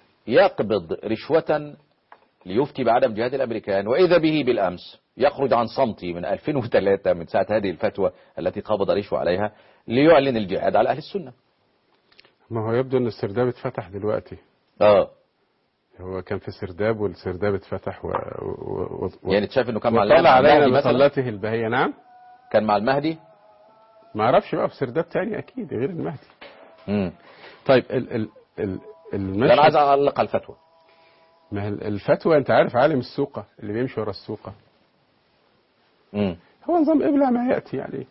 يقبض رشوة ليفتي بعدم جهاد الأمريكان وإذا به بالأمس يخرج عن صمتي من 2003 من ساعة هذه الفتوى التي قبض رشوة عليها ليعلن الجهاد على أهل السنة ما هو يبدو ان السرداب اتفتح دلوقتي اه هو كان في سرداب والسرداب اتفتح و... و... و... يعني تشاف انه كان مع وطلع علينا المهدي مثلا بصلاته البهية نعم كان مع المهدي ما اعرفش بقى في سرداب تاني اكيد غير المهدي امم طيب ال ال ال ده انا عايز المشهد اعلق على الفتوى ما هي الفتوى انت عارف عالم السوقة اللي بيمشي ورا السوقة امم هو نظام ابلع ما ياتي يعني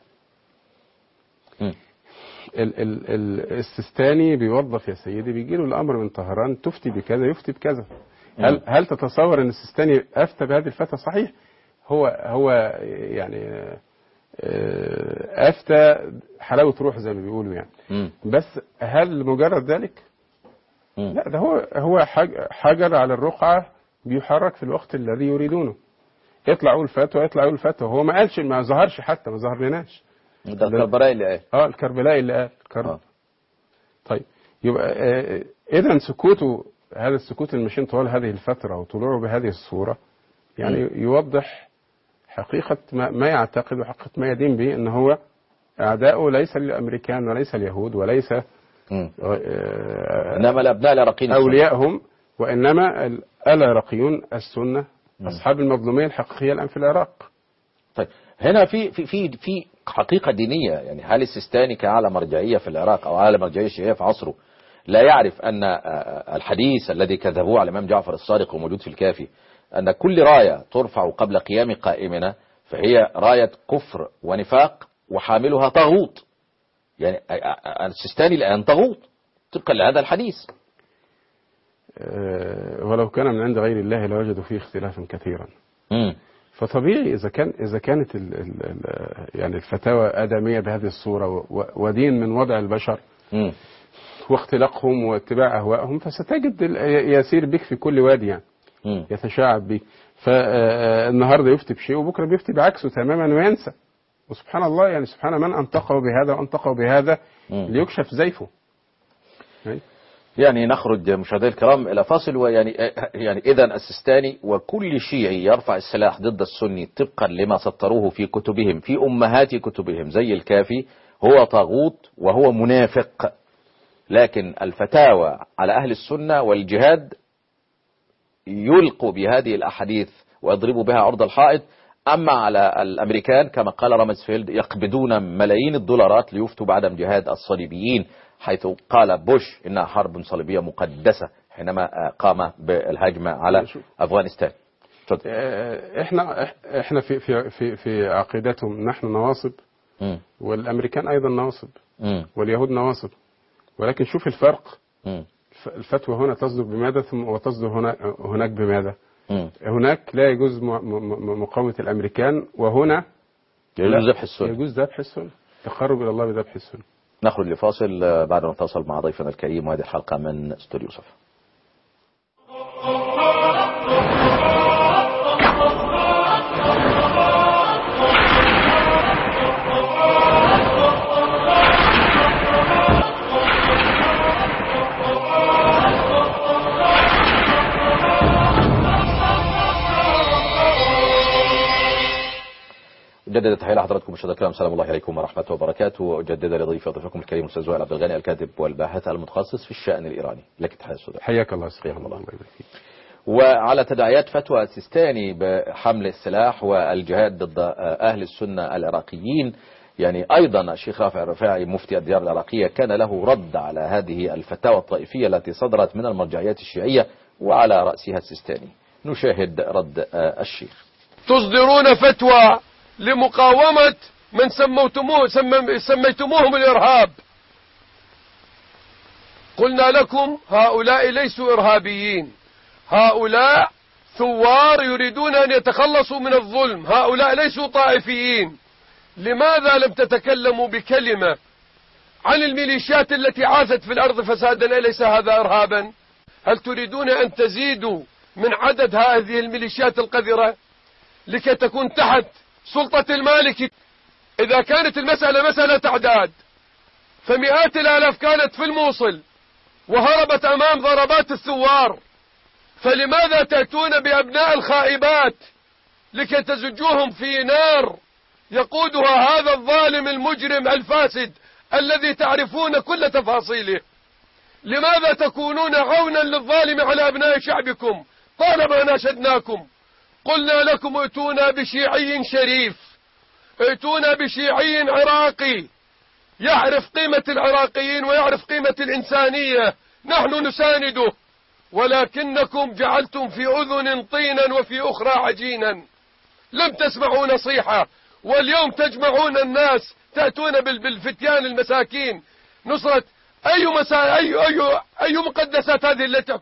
مم. ال ال ال السيستاني بيوظف يا سيدي بيجي له الامر من طهران تفتي بكذا يفتي بكذا هل هل تتصور ان السيستاني افتى بهذه الفتوى صحيح هو هو يعني آه، افتى حلاوه روح زي ما بيقولوا يعني امم بس هل مجرد ذلك مم. لا ده هو هو حج- حجر على الرقعه بيحرك في الوقت الذي يريدونه يطلع يقول فتوى يطلع يقول فتوى هو ما قالش ما ظهرش حتى ما ظهر لناش ده الكربلاء اللي قال اه الكربلائي اللي قال الكرب آه. طيب يبقى آه اذا سكوته هذا السكوت المشين طوال هذه الفتره وطلوعه بهذه الصوره يعني يوضح حقيقه ما, ما يعتقد وحقيقه ما يدين به ان هو اعداؤه ليس للامريكان وليس اليهود وليس مم. آه، انما الابناء العراقيين السنة. اوليائهم وانما ال- العراقيون السنه اصحاب المظلوميه الحقيقيه الان في العراق طيب هنا في في في في حقيقة دينية يعني هل السيستاني كأعلى مرجعية في العراق أو أعلى مرجعية شيعية في عصره لا يعرف أن آه، آه، الحديث الذي كذبوه على الإمام جعفر الصادق وموجود في الكافي أن كل راية ترفع قبل قيام قائمنا فهي راية كفر ونفاق وحاملها طاغوت يعني آه، آه، السيستاني الآن طاغوت طبقا لهذا الحديث آه، ولو كان من عند غير الله لوجدوا فيه اختلافا كثيرا مم. فطبيعي اذا كان اذا كانت ال ال ال يعني الفتاوى ادميه بهذه الصوره و- ودين من وضع البشر مم. واختلاقهم واتباع اهوائهم فستجد ال- يسير بك في كل وادي يعني مم. يتشعب بك فالنهارده يفتي بشيء وبكره بيفتي بعكسه تماما وينسى وسبحان الله يعني سبحان من انطقه بهذا وانطقه بهذا مم. ليكشف زيفه أي. يعني نخرج مشاهدينا الكرام الى فاصل ويعني يعني اذا السيستاني وكل شيعي يرفع السلاح ضد السني طبقا لما سطروه في كتبهم في امهات كتبهم زي الكافي هو طاغوت وهو منافق لكن الفتاوى على اهل السنه والجهاد يلقوا بهذه الاحاديث ويضربوا بها عرض الحائط اما على الامريكان كما قال رامسفيلد يقبضون ملايين الدولارات ليفتوا بعدم جهاد الصليبيين حيث قال بوش انها حرب صليبيه مقدسه حينما آه، قام بالهجمه على افغانستان اتفضل. آه، احنا احنا في في في في عقيدتهم نحن نواصب مم. والامريكان ايضا نواصب مم. واليهود نواصب ولكن شوف الفرق مم. الف- الفتوى هنا تصدر بماذا ثم وتصدر هنا هناك بماذا مم. هناك لا يجوز م- م- م- مقاومة الأمريكان وهنا يجوز لا، ذبح السنه يجوز ذبح السنة تقرب إلى الله بذبح السنة نخرج لفاصل آه، بعد ما نتصل مع ضيفنا الكريم وهذه الحلقة من استوديو صفا أجدد التحية لحضراتكم مشاهدينا الكرام السلام الله عليكم ورحمة وبركاته وأجدد لضيف ضيفكم الكريم الأستاذ وائل عبد الغني الكاتب والباحث المتخصص في الشأن الإيراني لك تحية السودان حياك الله حياك الله. الله يبارك فيك. وعلى تداعيات فتوى السيستاني بحمل السلاح والجهاد ضد أهل السنة العراقيين يعني أيضا الشيخ رافع الرفاعي مفتي الديار العراقية كان له رد على هذه الفتاوى الطائفية التي صدرت من المرجعيات الشيعية وعلى رأسها السيستاني نشاهد رد آه، الشيخ تصدرون فتوى لمقاومة من سموتموه سم- سميتموهم الإرهاب قلنا لكم هؤلاء ليسوا إرهابيين هؤلاء ثوار يريدون أن يتخلصوا من الظلم هؤلاء ليسوا طائفيين لماذا لم تتكلموا بكلمة عن الميليشيات التي عازت في الأرض فسادا أليس هذا إرهابا هل تريدون أن تزيدوا من عدد هذه الميليشيات القذرة لكي تكون تحت سلطة المالك إذا كانت المسألة مسألة تعداد فمئات الآلاف كانت في الموصل وهربت أمام ضربات الثوار فلماذا تأتون بأبناء الخائبات لكي تزجوهم في نار يقودها هذا الظالم المجرم الفاسد الذي تعرفون كل تفاصيله لماذا تكونون عونا للظالم على أبناء شعبكم طالما ناشدناكم قلنا لكم ائتونا بشيعي شريف ائتونا بشيعي عراقي يعرف قيمة العراقيين ويعرف قيمة الإنسانية نحن نسانده ولكنكم جعلتم في أذن طينا وفي أخرى عجينا لم تسمعوا نصيحة واليوم تجمعون الناس تأتون بال- بالفتيان المساكين نصرة أي مسا أي أي أي مقدسات هذه التي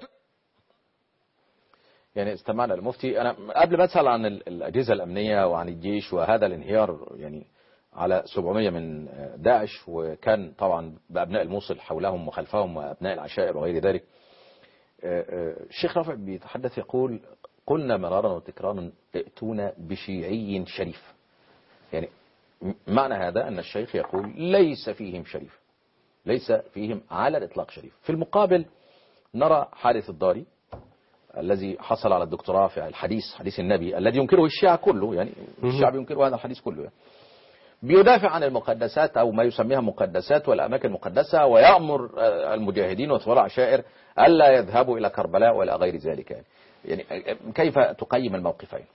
يعني استمعنا المفتي أنا قبل ما أسأل عن ال- الأجهزة الأمنية وعن الجيش وهذا الانهيار يعني على 700 من داعش وكان طبعا بأبناء الموصل حولهم وخلفهم وأبناء العشائر وغير ذلك آه، آه، الشيخ رافع بيتحدث يقول قلنا مرارا وتكرارا ائتونا بشيعي شريف يعني م- معنى هذا أن الشيخ يقول ليس فيهم شريف ليس فيهم على الإطلاق شريف في المقابل نرى حادث الضاري الذي حصل على الدكتوراه في الحديث حديث النبي الذي ينكره الشيعة كله يعني الشعب ينكر هذا الحديث كله يعني. بيدافع عن المقدسات أو ما يسميها مقدسات والأماكن المقدسة ويأمر آه، المجاهدين وثوار العشائر ألا يذهبوا إلى كربلاء وإلى غير ذلك يعني. يعني آه، كيف تقيم الموقفين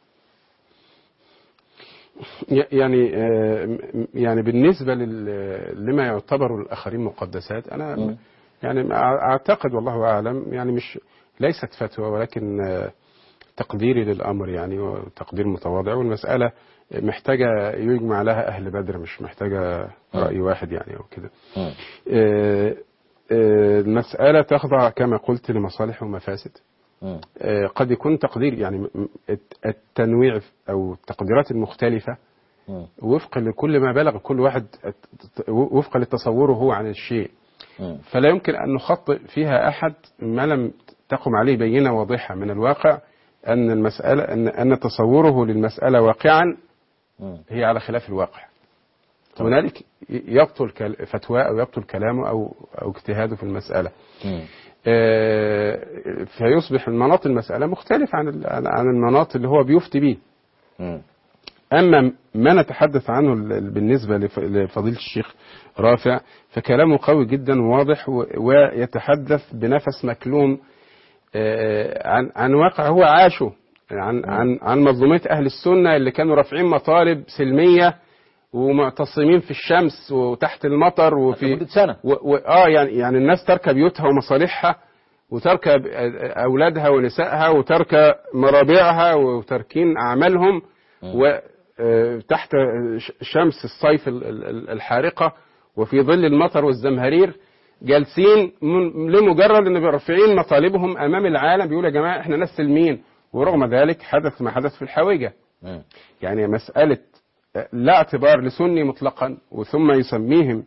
ي- يعني آه، م- يعني بالنسبة لل- لما يعتبر الآخرين مقدسات أنا مم. يعني أع- أعتقد والله أعلم يعني مش ليست فتوى ولكن آه، تقديري للأمر يعني وتقدير متواضع والمسألة محتاجة يجمع لها أهل بدر مش محتاجة رأي واحد يعني أو كده مم. آه، آه، المسألة تخضع كما قلت لمصالح ومفاسد مم. آه، قد يكون تقدير يعني م- م- الت- التنويع أو التقديرات المختلفة مم. وفقا لكل ما بلغ كل واحد الت- وفقا لتصوره هو عن الشيء مم. فلا يمكن أن نخطئ فيها أحد ما لم تقم عليه بينة واضحة من الواقع أن المسألة أن أن تصوره للمسألة واقعا مم. هي على خلاف الواقع هنالك يبطل كل- فتواه أو يبطل كلامه أو أو اجتهاده في المسألة مم. آه، فيصبح المناط المسألة مختلف عن ال- عن عن المناط اللي هو بيفتي به مم. أما ما نتحدث عنه ال- بالنسبة لف- لفضيلة الشيخ رافع فكلامه قوي جدا وواضح و- ويتحدث بنفس مكلوم آه، عن عن واقع هو عاشه عن عن عن مظلومية أهل السنة اللي كانوا رافعين مطالب سلمية ومعتصمين في الشمس وتحت المطر وفي لمدة سنة و و اه يعني يعني الناس تركب بيوتها ومصالحها وتركب اولادها ونسائها وترك مرابعها وتركين اعمالهم وتحت شمس الصيف ال- ال- الحارقه وفي ظل المطر والزمهرير جالسين من- لمجرد ان رافعين مطالبهم امام العالم بيقولوا يا جماعه احنا ناس سلمين ورغم ذلك حدث ما حدث في الحويجه مم. يعني مسألة لا اعتبار لسني مطلقا وثم يسميهم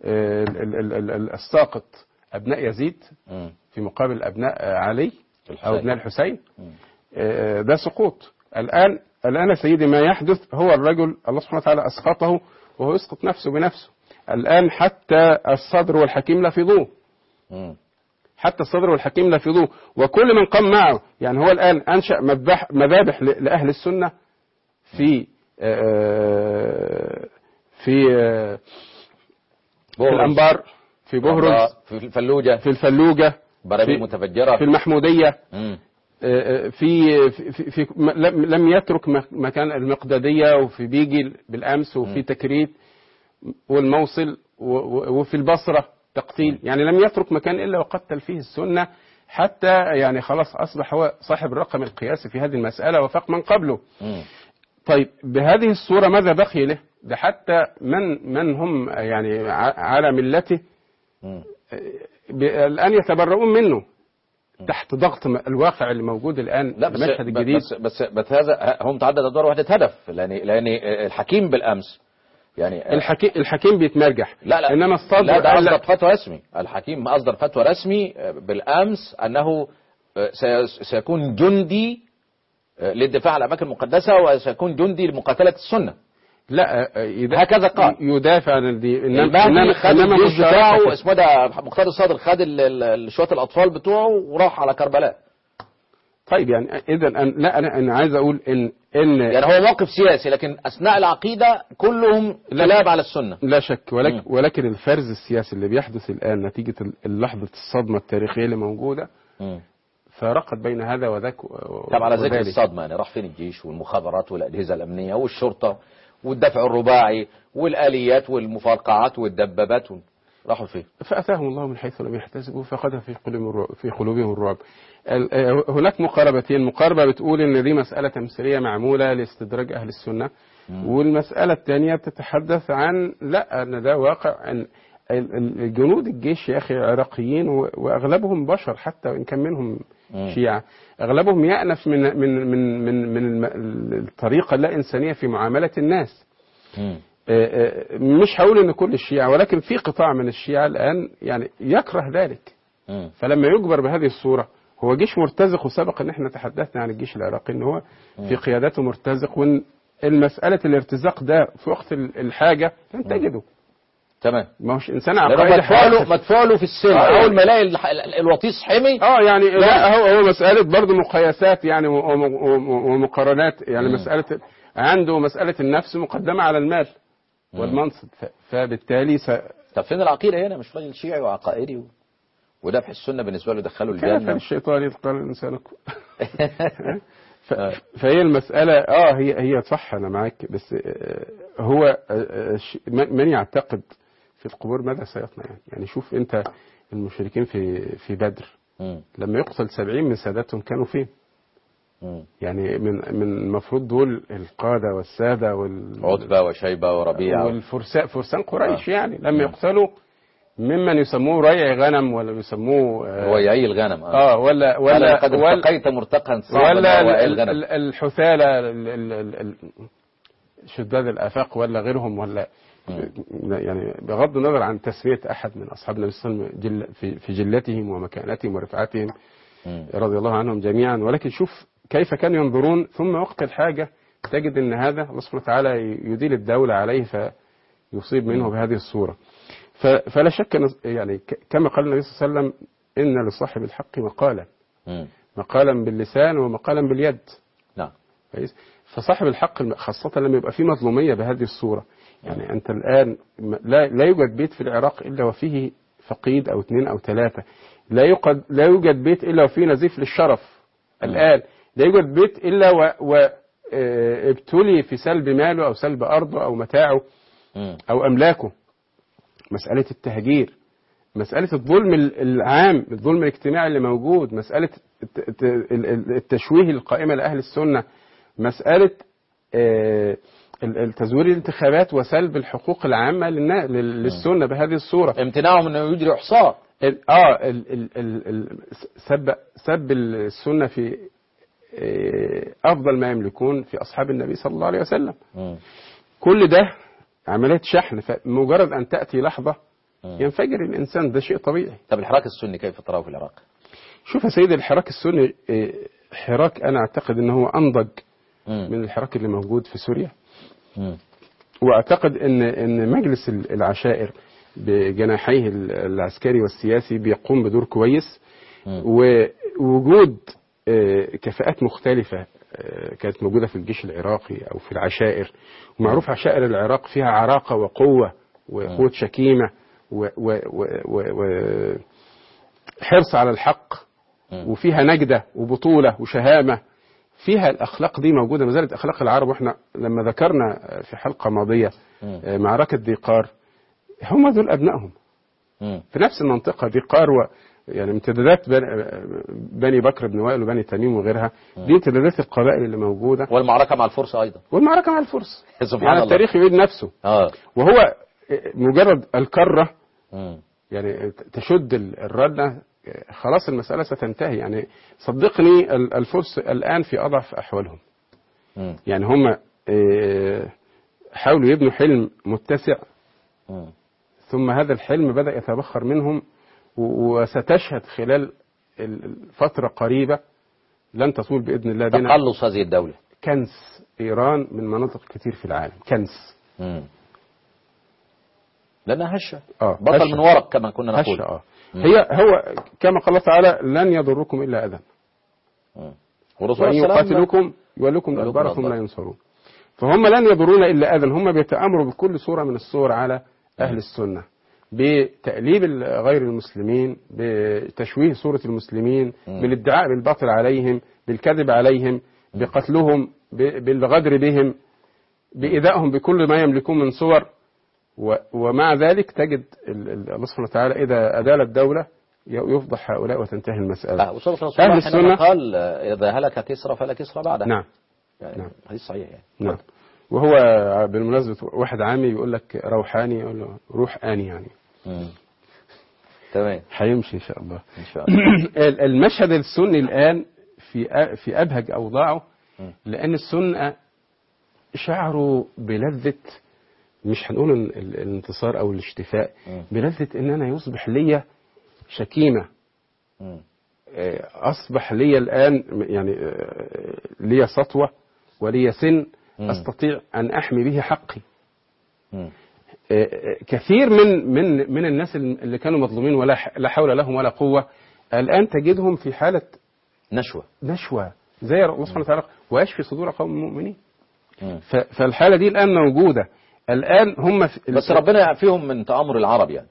آه، ال- ال- ال- ال- الساقط أبناء يزيد مم. في مقابل أبناء آه، علي الحسين. أو أبناء الحسين آه، ده سقوط الآن الآن سيدي ما يحدث هو الرجل الله سبحانه وتعالى أسقطه وهو يسقط نفسه بنفسه الآن حتى الصدر والحكيم لفظوه مم. حتى الصدر والحكيم لفظوه وكل من قام معه يعني هو الآن أنشأ مذبح مذابح ل- لأهل السنة في آه، في آه، في بهرز. الأنبار في بهرز في الفلوجة في الفلوجة براميل في- متفجرة في المحمودية مم. آه، في في, في, في م- لم لم يترك م- مكان المقدادية وفي بيجي بالأمس وفي تكريت والموصل و- و- وفي البصرة تقتيل يعني لم يترك مكان إلا وقتل فيه السنة حتى يعني خلاص أصبح هو صاحب الرقم القياسي في هذه المسألة وفاق من قبله مم. طيب بهذه الصورة ماذا بقي له ده حتى من من هم يعني ع- على ملته مم. ب- الآن يتبرؤون منه تحت ضغط م- الواقع اللي موجود الآن لا بس المشهد الجديد بس بس, بس هذا هم تعدد ادوار وحده هدف لان لان الحكيم بالامس يعني الحكيم الحكيم بيتمرجح لا لا انما الصدر لا ده قال اصدر لك فتوى رسمي الحكيم اصدر فتوى رسمي بالامس انه سي- سيكون جندي للدفاع عن الاماكن المقدسه وسيكون جندي لمقاتله السنه لا يد- هكذا قال. يدافع عن دي إنما- المهدي خد إنما الجيش مشاركة بتاعه في- اسمه ده مختار الصدر خد ال- ال- شويه الاطفال بتوعه وراح على كربلاء طيب يعني اذا أنا لا انا انا عايز اقول ان ان يعني هو موقف سياسي لكن اثناء العقيده كلهم كلاب على السنه لا شك ولكن, مم. ولكن الفرز السياسي اللي بيحدث الان نتيجه ال- لحظه الصدمه التاريخيه اللي موجوده مم. فارقت بين هذا وذاك و- طب على ذكر وذلك. الصدمة يعني راح فين الجيش والمخابرات والأجهزة الأمنية والشرطة والدفع الرباعي والآليات والمفرقعات والدبابات وال- راحوا فين؟ فأتاهم الله من حيث لم يحتسبوا فقذف في قلوبهم الرعب في قلوبهم الرعب. ال- آه، هناك مقاربتين، مقاربة بتقول إن دي مسألة تمثيلية معمولة لاستدراج أهل السنة، والمسألة الثانية بتتحدث عن لا أن ده واقع أن ال- ال- الجنود الجيش يا أخي عراقيين و- وأغلبهم بشر حتى وإن كان منهم مم. شيعة، أغلبهم يأنف من من من من من الم- الطريقة اللا إنسانية في معاملة الناس. مم. آه، آه، مش هقول ان كل الشيعة ولكن في قطاع من الشيعة الان يعني يكره ذلك مم. فلما يجبر بهذه الصورة هو جيش مرتزق وسبق ان احنا تحدثنا عن الجيش العراقي ان هو في قيادته مرتزق وان المسألة الارتزاق ده في وقت ال- الحاجة لن تجده تمام ما هوش انسان لأنه عقائدي مدفوع له حاسس. مدفوع له في السن آه. أول ما يلاقي الح- ال- الوطيس حمي اه يعني لا هو هو مسألة برضه مقايسات يعني و- و- و- ومقارنات يعني مسألة عنده مسألة النفس مقدمة على المال والمنصب ف- فبالتالي س... طب فين العقيدة هنا مش راجل شيعي وعقائدي و... ودفع السنة بالنسبة له دخله كافر الجنة الشيطان إذ قال الإنسان كفر. ف... فهي المسألة اه هي هي صح أنا معاك بس آه، هو آه، آه، ش- من من يعتقد في القبور ماذا سيصنع يعني يعني شوف أنت المشركين في في بدر مم. لما يقتل سبعين من ساداتهم كانوا فين؟ مم. يعني من من المفروض دول القادة والسادة وال عتبة وشيبة وربيعة والفرسان فرسان قريش يعني لما يقتلوا ممن يسموه ريع غنم ولا يسموه آه، هو يعي الغنم اه ولا ولا ولا لقد ولا ارتقيت مرتقا صعبا ولا ال- ويعي ال- الغنم ال- الحثالة ال- ال- ال- ال- شداد الآفاق ولا غيرهم ولا يعني بغض النظر عن تسمية أحد من أصحاب النبي صلى الله عليه وسلم جل في في جلتهم ومكانتهم ورفعتهم مم. رضي الله عنهم جميعا ولكن شوف كيف كانوا ينظرون ثم وقت الحاجة تجد أن هذا الله سبحانه وتعالى يديل الدولة عليه فيصيب منه بهذه الصورة ف- فلا شك أن يعني ك- كما قال النبي صلى الله عليه وسلم إن لصاحب الحق مقالا مم. مقالا باللسان ومقالا باليد نعم كويس فصاحب الحق الم- خاصة لما يبقى فيه مظلومية بهذه الصورة يعني أنت الآن م- لا, لا يوجد بيت في العراق إلا وفيه فقيد أو اثنين أو ثلاثة لا يوجد لا يوجد بيت إلا وفيه نزيف للشرف الآن لا يوجد بيت إلا و, و آه، ابتلي في سلب ماله أو سلب أرضه أو متاعه مم. أو أملاكه مسألة التهجير مسألة الظلم ال- العام الظلم الاجتماعي اللي موجود مسألة الت- الت- ال- ال- التشويه القائمة لأهل السنة مسألة آه، ال- التزوير الانتخابات وسلب الحقوق العامة للنا- لل- للسنة بهذه الصورة امتناعهم انه يجري احصاء ال- اه ال- ال- ال- ال- سب سب السنة في آه، أفضل ما يملكون في أصحاب النبي صلى الله عليه وسلم مم. كل ده عملية شحن فمجرد أن تأتي لحظة ينفجر الانسان ده شيء طبيعي طب الحراك السني كيف تراه في العراق؟ شوف يا سيدي الحراك السني إيه، حراك انا اعتقد ان هو انضج مم. من الحراك اللي موجود في سوريا مم. واعتقد ان ان مجلس ال- العشائر بجناحيه ال- العسكري والسياسي بيقوم بدور كويس مم. ووجود آه، كفاءات مختلفة آه، كانت موجودة في الجيش العراقي أو في العشائر ومعروف عشائر العراق فيها عراقة وقوة وقوة شكيمة و و و و و حرص على الحق مم. وفيها نجدة وبطولة وشهامة فيها الأخلاق دي موجودة ما زالت أخلاق العرب وإحنا لما ذكرنا في حلقة ماضية مم. آه، معركة ديقار هم دول أبنائهم مم. في نفس المنطقة ديقار و يعني امتدادات بني, بني بكر بن وائل وبني تميم وغيرها دي امتدادات القبائل اللي موجودة والمعركة مع الفرس أيضا والمعركة مع الفرس سبحان يعني الله. التاريخ يعيد نفسه اه وهو مجرد الكرة مم. يعني تشد ال- الردة خلاص المسألة ستنتهي يعني صدقني ال- الفرس الآن في أضعف أحوالهم مم. يعني هم آه، حاولوا يبنوا حلم متسع مم. ثم هذا الحلم بدأ يتبخر منهم و- وستشهد خلال ال- فترة قريبة لن تطول بإذن الله بنا تقلص هذه الدولة كنز إيران من مناطق كتير في العالم كنز مم. لأنها هشة آه، بطل هشة. من ورق كما كنا نقول هشة آه. هي هو كما قال الله تعالى لن يضركم إلا أذى مم. والرسول وإن صلى الله عليه وسلم يقاتلوكم يولوكم يولوكم الأدبار ثم الأدبار. لا ينصرون فهم لن يضرون إلا أذى هم بيتآمروا بكل صورة من الصور على أهل السنة بتأليب ال- غير المسلمين بتشويه صورة المسلمين بالادعاء بالباطل عليهم بالكذب عليهم بقتلهم ب- بالغدر بهم بإيذائهم بكل ما يملكون من صور و- ومع ذلك تجد ال- ال- الله سبحانه وتعالى إذا أدال الدولة ي- يفضح هؤلاء وتنتهي المسألة آه، وصدق رسول أهل الله حينما السنة- قال آه، إذا هلك كسرى فلا كسرى بعده نعم يعني نعم. حديث صحيح يعني نعم وهو بالمناسبة واحد عامي يقول لك روحاني يقول له روح آني يعني مم. تمام هيمشي إن شاء الله إن شاء الله ال- المشهد السني الآن في أ- في أبهج أوضاعه لأن السنة شعروا بلذة مش هنقول ال- ال- الانتصار أو الاشتفاء بلذة إن أنا يصبح ليا شكيمة مم. آه، أصبح لي الآن يعني آه، لي سطوة ولي سن أستطيع أن أحمي به حقي مم. آه، آه، كثير من من من الناس اللي كانوا مظلومين ولا ح- لا حول لهم ولا قوة الآن تجدهم في حالة نشوة نشوة زي الله سبحانه وتعالى ويشفي صدور قوم مؤمنين مم. ف- فالحالة دي الآن موجودة الآن هم في بس ربنا يعفيهم من تآمر العرب يعني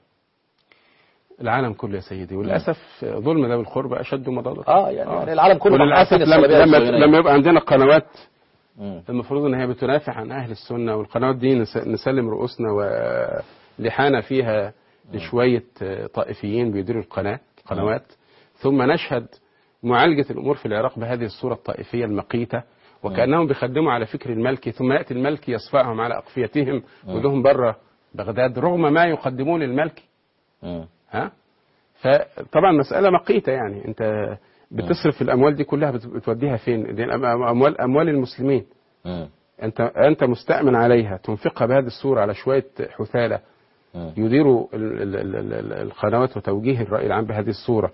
العالم كله يا سيدي وللأسف ظلم ذوي القربى أشد مضادة اه يعني, يعني العالم كله وللأسف عارفين لما, الصليبية لما, والصهيونية. لما يبقى عندنا قنوات مم. المفروض ان هي بتنافع عن اهل السنه والقنوات دي نس- نسلم رؤوسنا ولحانا فيها لشويه آه، طائفيين بيديروا القناه القنوات ثم نشهد معالجه الامور في العراق بهذه الصوره الطائفيه المقيته وكانهم بيخدموا على فكر الملكي ثم ياتي الملكي يصفعهم على اقفيتهم ودهم بره بغداد رغم ما يقدمون للملكي مم. ها فطبعا مسألة مقيتة يعني أنت بتصرف الأموال دي كلها بت- بتوديها فين؟ دي الأم- أموال أموال المسلمين مم. أنت أنت مستأمن عليها تنفقها بهذه الصورة على شوية حثالة مم. يديروا ال- ال- ال- ال- ال- القنوات وتوجيه الرأي العام بهذه الصورة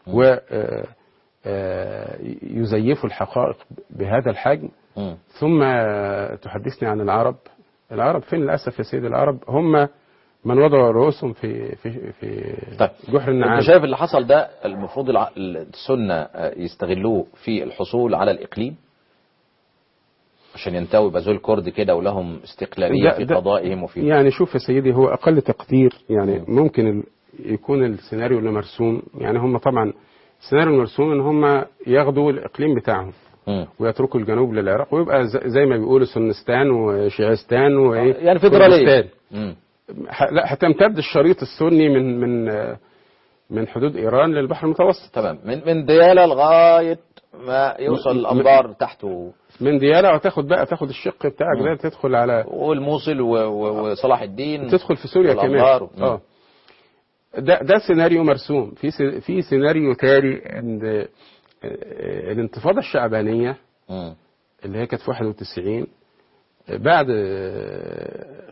ويزيفوا الحقائق بهذا الحجم مم. ثم تحدثني عن العرب العرب فين للأسف يا سيدي العرب هم من وضعوا رؤوسهم في في في طيب جحر النعام انت شايف اللي حصل ده المفروض الع- السنة آه، يستغلوه في الحصول على الإقليم عشان ينتوي يبقى زي الكرد كده ولهم استقلالية ده- في ده- قضائهم وفي يعني شوف يا سيدي هو أقل تقدير يعني ممكن ال- يكون السيناريو اللي مرسوم يعني هم طبعا السيناريو المرسوم ان هم ياخدوا الإقليم بتاعهم مم. ويتركوا الجنوب للعراق ويبقى ز- زي ما بيقولوا سنستان وشيعستان وايه يعني فيدرالية كردستان. مم. ح- لا هتمتد الشريط السني من من آه، من حدود ايران للبحر المتوسط تمام من من ديالى لغاية ما يوصل م- الأنبار تحته من ديالى وتاخد بقى تاخد الشق بتاعك ده تدخل على والموصل و- و- وصلاح الدين تدخل في سوريا كمان والأنبار. اه ده ده سيناريو مرسوم في سي- في سيناريو تالي ان آه، الانتفاضه الشعبانيه مم. اللي هي كانت في 91 بعد آه،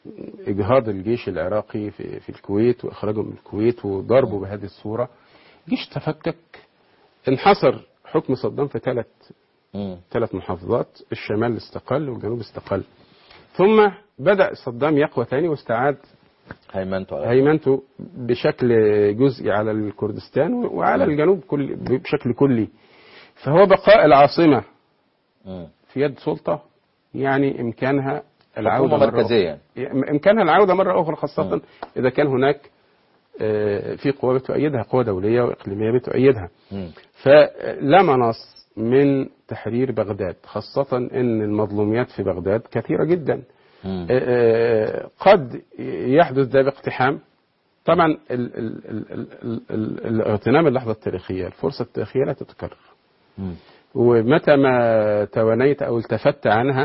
إجهاض الجيش العراقي في, في الكويت وإخراجه من الكويت وضربه بهذه الصورة جيش تفكك انحصر حكم صدام في ثلاث مم. ثلاث محافظات الشمال استقل والجنوب استقل ثم بدأ صدام يقوى تاني واستعاد هيمنته على هيمنته بشكل جزئي على الكردستان وعلى الجنوب كل بشكل كلي فهو بقاء العاصمة مم. في يد سلطة يعني إمكانها العودة حكومة مرة مركزية أخرى. إمكانها العودة مرة أخرى خاصة إذا كان هناك آه، في قوى بتؤيدها قوى دولية وإقليمية بتؤيدها مم. فلا مناص من تحرير بغداد خاصة أن المظلوميات في بغداد كثيرة جدا مم. آه، قد يحدث ده باقتحام طبعا ال- ال- ال- ال- ال- ال- الاغتنام اللحظة التاريخية الفرصة التاريخية لا تتكرر مم. ومتى ما توانيت أو التفت عنها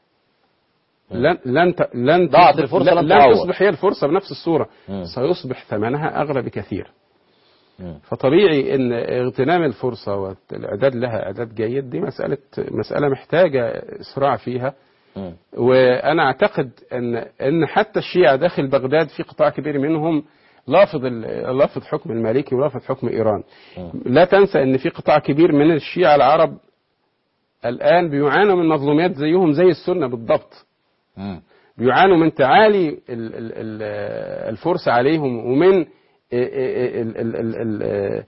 لن لن ت- لن ضاعت تصبح- الفرصة لن, لن لن تعوض. تصبح هي الفرصة بنفس الصورة مم. سيصبح ثمنها أغلى بكثير مم. فطبيعي ان اغتنام الفرصه والاعداد لها اعداد جيد دي مساله مساله محتاجه اسراع فيها مم. وانا اعتقد ان ان حتى الشيعه داخل بغداد في قطاع كبير منهم لافظ ال- لافظ حكم المالكي ولافظ حكم ايران لا تنسى ان في قطاع كبير من الشيعه العرب الان بيعانوا من مظلوميات زيهم زي السنه بالضبط مم. بيعانوا من تعالي ال- ال- ال- الفرصة عليهم ومن ال- ال- ال- ال-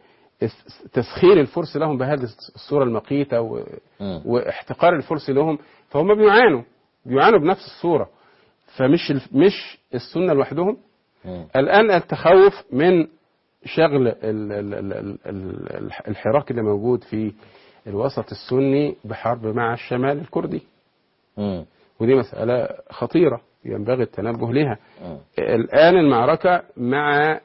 تسخير الفرس لهم بهذه الصورة المقيتة و- مم. واحتقار الفرس لهم فهم بيعانوا بيعانوا بنفس الصورة فمش الف- مش السنة لوحدهم مم. الآن التخوف من شغل ال- ال- ال- ال- ال- الحراك اللي موجود في الوسط السني بحرب مع الشمال الكردي مم. ودي مسألة خطيرة ينبغي التنبه لها مم. الآن المعركة مع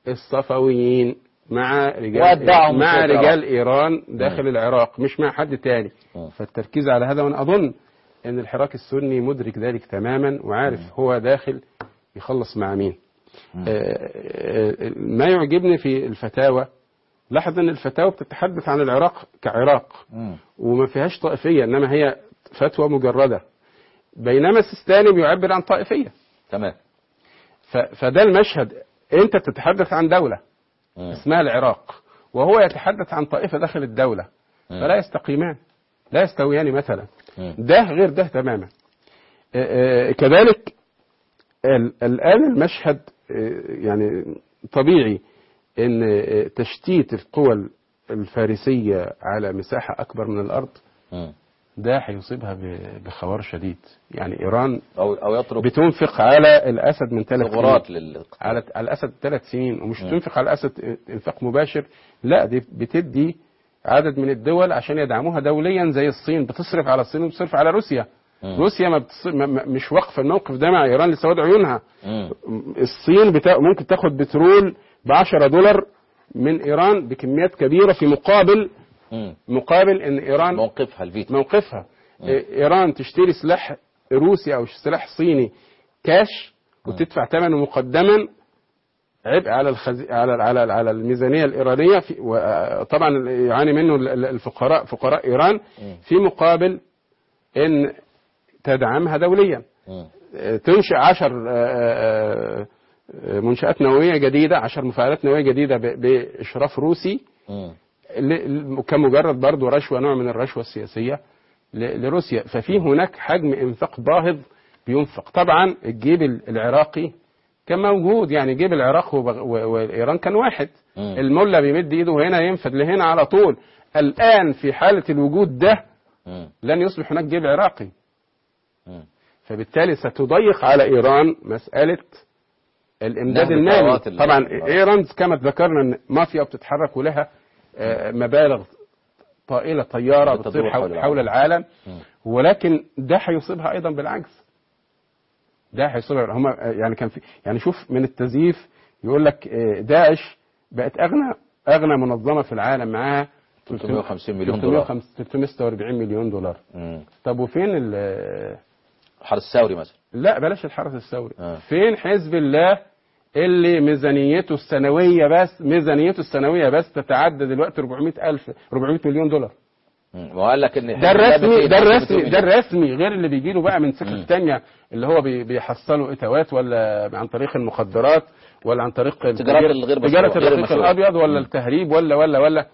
الصفويين مع رجال ودعوا من مع سيد العراق. رجال إيران داخل العراق مش مع حد تاني مم. فالتركيز على هذا وأنا أظن أن الحراك السني مدرك ذلك تماما وعارف هو داخل يخلص مع مين آه، آه، ما يعجبني في الفتاوى لاحظ أن الفتاوى بتتحدث عن العراق كعراق مم. وما فيهاش طائفية إنما هي فتوى مجردة بينما السيستاني بيعبر عن طائفية تمام ف- فده المشهد أنت تتحدث عن دولة مم. اسمها العراق وهو يتحدث عن طائفة داخل الدولة مم. فلا يستقيمان لا يستويان مثلا مم. ده غير ده تماما آه، آه، كذلك ال- الآن المشهد آه، يعني طبيعي ان آه، تشتيت القوى الفارسية على مساحة أكبر من الأرض مم. ده هيصيبها ب- بخوار شديد يعني إيران او او يترك بتنفق على الأسد من ثلاث ثغرات سنين لل على على الأسد ثلاث سنين ومش مم. تنفق على الأسد انفاق مباشر لا دي بتدي عدد من الدول عشان يدعموها دوليا زي الصين بتصرف على الصين وبتصرف على روسيا مم. روسيا ما, بتص... ما ما- مش واقفه الموقف ده مع ايران لسواد عيونها مم. الصين بتا... ممكن تاخد بترول ب 10 دولار من ايران بكميات كبيره في مقابل مم. مقابل ان ايران موقفها الفيتو موقفها إيه، ايران تشتري سلاح روسي او سلاح صيني كاش وتدفع ثمنه مقدما عبء على الخز... على على على الميزانيه الايرانيه في... وطبعا يعاني منه ال- ال- الفقراء فقراء ايران في مقابل ان تدعمها دوليا مم. تنشئ عشر آه، آه، منشآت نووية جديدة عشر مفاعلات نووية جديدة ب- بإشراف روسي مم. ل- كمجرد برضه رشوة نوع من الرشوة السياسية ل- لروسيا ففي هناك حجم انفاق باهظ بينفق طبعا الجيب ال- العراقي كان موجود يعني جيب العراق وبغ- و- وايران كان واحد مم. الملا بيمد ايده هنا ينفذ لهنا على طول الان في حاله الوجود ده مم. لن يصبح هناك جيب عراقي مم. فبالتالي ستضيق على ايران مساله الامداد نعم، المالي الثروات ال- طبعا ايران كما ذكرنا ان مافيا بتتحرك ولها آه، مبالغ طائله طياره بتدور بتصير حول حول, العالم. حول العالم مم. ولكن ده هيصيبها ايضا بالعجز ده هيصيبها هم يعني كان في يعني شوف من التزييف يقول لك آه، داعش بقت اغنى اغنى منظمه في العالم معاها 350 مليون دولار 346 مليون دولار مم. طب وفين ال- الحرس الثوري مثلا لا بلاش الحرس الثوري آه. فين حزب الله اللي ميزانيته السنويه بس ميزانيته السنويه بس تتعدى دلوقتي 400 الف 400 مليون دولار مم. وقال لك ان ده الرسمي ده الرسمي ده ده الرسمي غير اللي بيجي له بقى من سكه تانية اللي هو بي- بيحصلوا اتوات ولا عن طريق المخدرات ولا عن طريق تجارات الغير مشروعة، تجاره غير الرقيق المشروعة. الابيض ولا التهريب ولا ولا ولا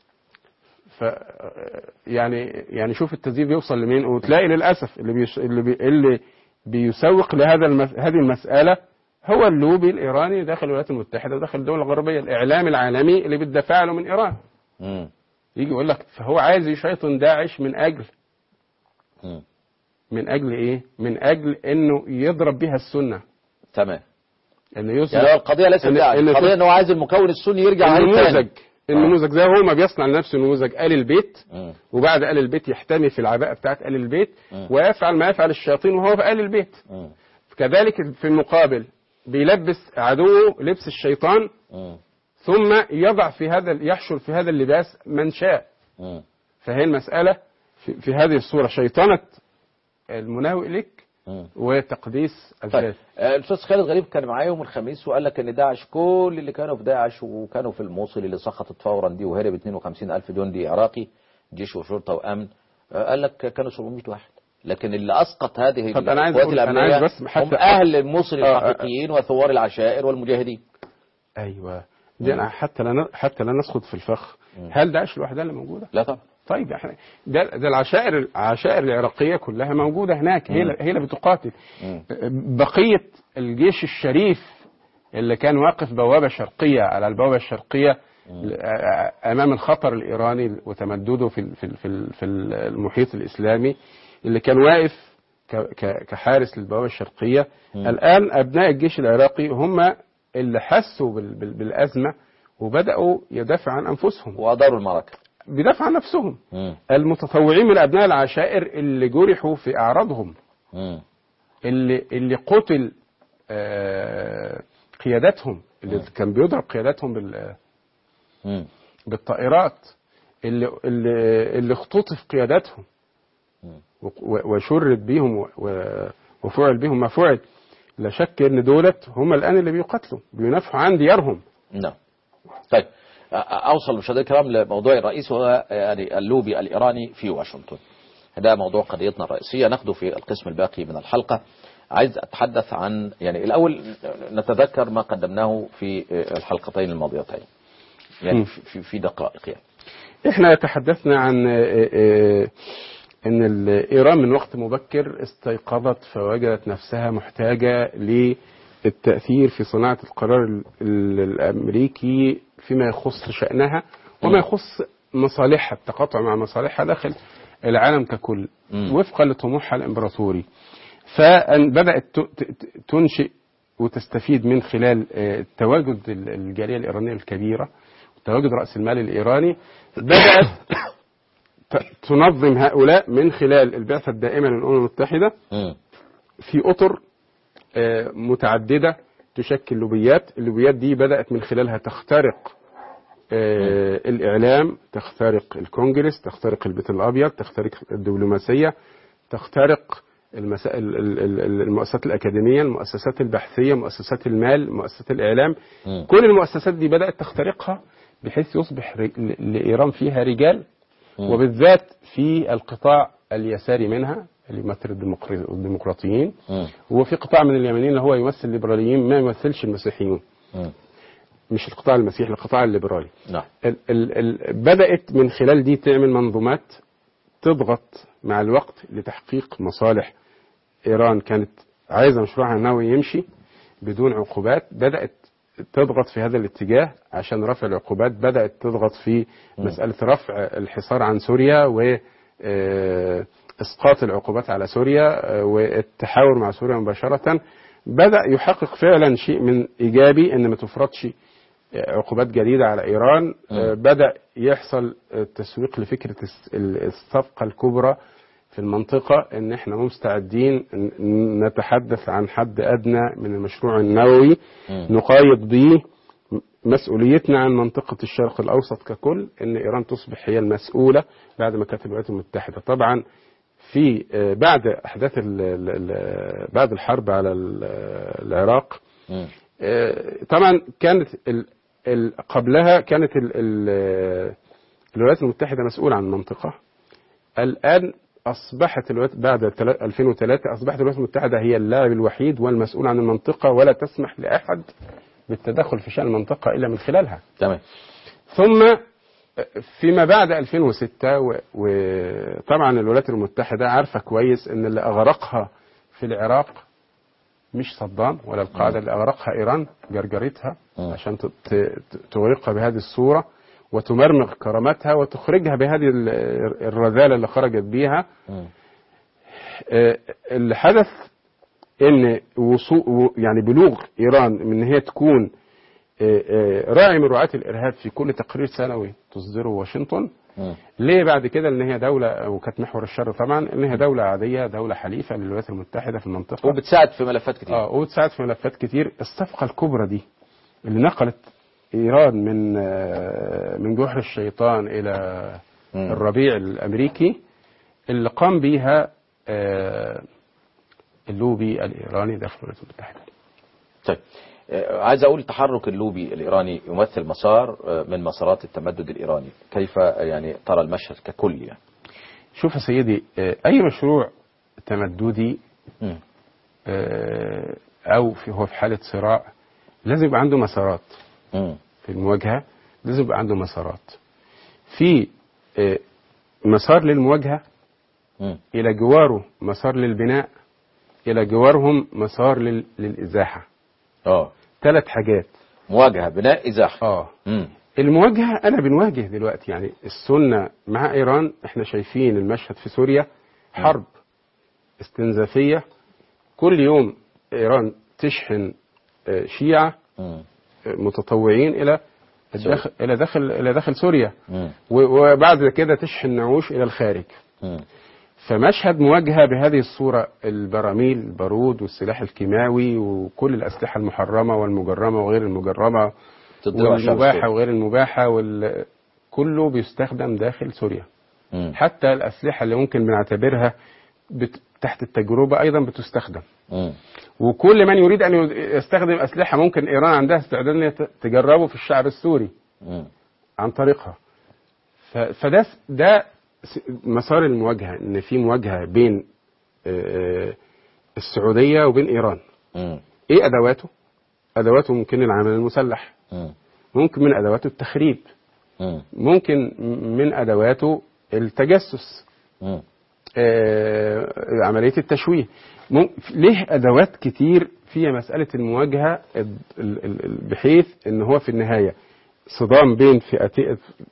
ف يعني يعني شوف التزييف يوصل لمين وتلاقي للاسف اللي بيش اللي بي اللي بيسوق لهذا المس هذه المساله هو اللوبي الايراني داخل الولايات المتحده وداخل الدول الغربيه الاعلام العالمي اللي بتدافع له من ايران مم. يجي يقول لك فهو عايز يشيطن داعش من اجل مم. من اجل ايه؟ من اجل انه يضرب بها السنه تمام انه يصبح يعني هو القضيه ليست إن- داعش إن القضيه في- ان هو عايز المكون السني يرجع عليه النموذج تاني النموذج زي هو ما بيصنع لنفسه نموذج آل البيت مم. وبعد آل البيت يحتمي في العباءة بتاعت آل البيت مم. ويفعل ما يفعل الشياطين وهو في آل البيت مم. كذلك في المقابل بيلبس عدوه لبس الشيطان مم. ثم يضع في هذا يحشر في هذا اللباس من شاء مم. فهي المسألة في, في هذه الصورة شيطنة المناوئ لك مم. وتقديس طيب الذات آه، الاستاذ خالد غريب كان معايا يوم الخميس وقال لك ان داعش كل اللي كانوا في داعش وكانوا في الموصل اللي سقطت فورا دي وهرب 52 الف جندي عراقي جيش وشرطه وامن آه، قال لك كانوا 700 واحد لكن اللي اسقط هذه طب أنا عايز القوات أقول- أنا الامنيه عايز بس حتى- هم اهل الموصل آه، آه. الحقيقيين وثوار العشائر والمجاهدين ايوه دي أنا حتى لا حتى لا نسقط في الفخ هل داعش لوحدها اللي موجوده؟ لا طبعا طيب احنا ده, ده العشائر العشائر العراقيه كلها موجوده هناك هي مم. هي اللي بتقاتل مم. بقيه الجيش الشريف اللي كان واقف بوابه شرقيه على البوابه الشرقيه امام الخطر الايراني وتمدده في ال- في ال- في ال- في المحيط الاسلامي اللي كان واقف ك- ك- كحارس للبوابه الشرقيه الان ابناء الجيش العراقي هم اللي حسوا بال- بال- بالازمه وبداوا يدافعوا عن انفسهم واداروا المعركه بيدافعوا عن نفسهم مم. المتطوعين من ابناء العشائر اللي جرحوا في اعراضهم مم. اللي اللي قتل آه، قيادتهم اللي كان بيضرب قيادتهم بال- مم. بالطائرات اللي اللي اللي اختطف قيادتهم و- وشرد بيهم و- و- وفعل بهم ما فعل لا شك ان دولت هم الان اللي بيقاتلوا بينافحوا عن ديارهم نعم طيب أ- اوصل مشاهدينا الكرام لموضوع الرئيس وهو يعني اللوبي الايراني في واشنطن ده موضوع قضيتنا الرئيسيه ناخده في القسم الباقي من الحلقه عايز اتحدث عن يعني الاول نتذكر ما قدمناه في الحلقتين الماضيتين يعني م. في- في في دقائق يعني احنا تحدثنا عن آه، آه، ان ال- ايران من وقت مبكر استيقظت فوجدت نفسها محتاجه للتاثير في صناعه القرار ال- ال- الامريكي فيما يخص شانها وما يخص مصالحها التقاطع مع مصالحها داخل العالم ككل مم. وفقا لطموحها الامبراطوري فبدات ت- ت- تنشئ وتستفيد من خلال آه، تواجد ال- الجاليه الايرانيه الكبيره تواجد راس المال الايراني بدات ت- تنظم هؤلاء من خلال البعثه الدائمه للامم المتحده مم. في اطر آه، متعدده تشكل لوبيات اللوبيات دي بدات من خلالها تخترق آه، الاعلام تخترق الكونجرس تخترق البيت الابيض تخترق الدبلوماسيه تخترق المسائل ال- ال- ال- المؤسسات الاكاديميه المؤسسات البحثيه مؤسسات المال مؤسسات الاعلام مم. كل المؤسسات دي بدات تخترقها بحيث يصبح ر- ل- لايران فيها رجال مم. وبالذات في القطاع اليساري منها اللي يمثل الديمقرا- الديمقراطيين مم. وفي قطاع من اليمنيين اللي هو يمثل الليبراليين ما يمثلش المسيحيين مم. مش القطاع المسيحي القطاع الليبرالي نعم ال ال ال بدأت من خلال دي تعمل منظومات تضغط مع الوقت لتحقيق مصالح إيران كانت عايزة مشروعها النووي يمشي بدون عقوبات بدأت تضغط في هذا الاتجاه عشان رفع العقوبات بدأت تضغط في مسألة رفع الحصار عن سوريا و آه، إسقاط العقوبات على سوريا آه، والتحاور مع سوريا مباشرة بدأ يحقق فعلا شيء من إيجابي إن ما تفرضش عقوبات جديدة على إيران آه، بدأ يحصل آه، تسويق لفكرة الس- ال- الصفقة الكبرى في المنطقة إن إحنا مستعدين ن- نتحدث عن حد أدنى من المشروع النووي مم. نقايض به مسؤوليتنا عن منطقة الشرق الأوسط ككل إن إيران تصبح هي المسؤولة بعد ما كانت الولايات المتحدة طبعا في آه، بعد أحداث ال- ال- ال- بعد الحرب على ال- العراق مم. آه، طبعا كانت ال ال قبلها كانت ال ال الولايات المتحدة مسؤولة عن المنطقة الآن أصبحت الولايات بعد تلا- 2003 أصبحت الولايات المتحدة هي اللاعب الوحيد والمسؤول عن المنطقة ولا تسمح لأحد بالتدخل في شأن المنطقة إلا من خلالها تمام ثم فيما بعد 2006 و- وطبعا الولايات المتحدة عارفة كويس ان اللي اغرقها في العراق مش صدام ولا القاعدة اللي اغرقها ايران جرجرتها مم. عشان ت- ت- تغرقها بهذه الصورة وتمرمغ كرامتها وتخرجها بهذه ال- الرذالة اللي خرجت بيها مم. آه، اللي حدث ان وصول يعني بلوغ ايران من ان هي تكون آه، آه، راعي من رعاة الارهاب في كل تقرير سنوي تصدره واشنطن مم. ليه بعد كده لان هي دوله وكانت محور الشر طبعا ان هي دوله عاديه دوله حليفه للولايات المتحده في المنطقه وبتساعد في ملفات كتير اه وتساعد في ملفات كتير الصفقه الكبرى دي اللي نقلت ايران من آه، من جحر الشيطان الى مم. الربيع الامريكي اللي قام بيها آه، اللوبي الايراني داخل الولايات المتحده طيب آه، عايز اقول تحرك اللوبي الايراني يمثل مسار آه، من مسارات التمدد الايراني كيف آه، يعني ترى المشهد ككل يعني شوف يا سيدي آه، اي مشروع تمددي مم. آه، او في هو في حاله صراع لازم يبقى عنده مسارات مم. في المواجهه لازم يبقى عنده مسارات في آه، مسار للمواجهه مم. الى جواره مسار للبناء الى جوارهم مسار لل- للازاحه اه ثلاث حاجات مواجهه بناء ازاحه اه مم. المواجهه انا بنواجه دلوقتي يعني السنه مع ايران احنا شايفين المشهد في سوريا حرب استنزافيه كل يوم ايران تشحن آه، شيعه مم. آه، متطوعين الى الداخل الى داخل الى داخل سوريا مم. و- وبعد كده تشحن نعوش الى الخارج مم. فمشهد مواجهة بهذه الصورة البراميل البارود والسلاح الكيماوي وكل الأسلحة المحرمة والمجرمة وغير المجرمة تضرب الشعب والمباحة السوري. وغير المباحة وال... كله بيستخدم داخل سوريا مم. حتى الأسلحة اللي ممكن بنعتبرها بت... تحت التجربة أيضا بتستخدم مم. وكل من يريد أن يستخدم أسلحة ممكن إيران عندها استعداد أن هي ت- تجربه في الشعب السوري مم. عن طريقها ف- فده س- ده س- مسار المواجهة ان في مواجهة بين آه، السعودية وبين ايران مم. ايه ادواته ادواته ممكن العمل المسلح مم. ممكن من ادواته التخريب مم. ممكن من ادواته التجسس مم. آه، عملية التشويه مم- ليه ادوات كتير فيها مسألة المواجهة ال- ال- ال- بحيث ان هو في النهاية صدام بين فئتين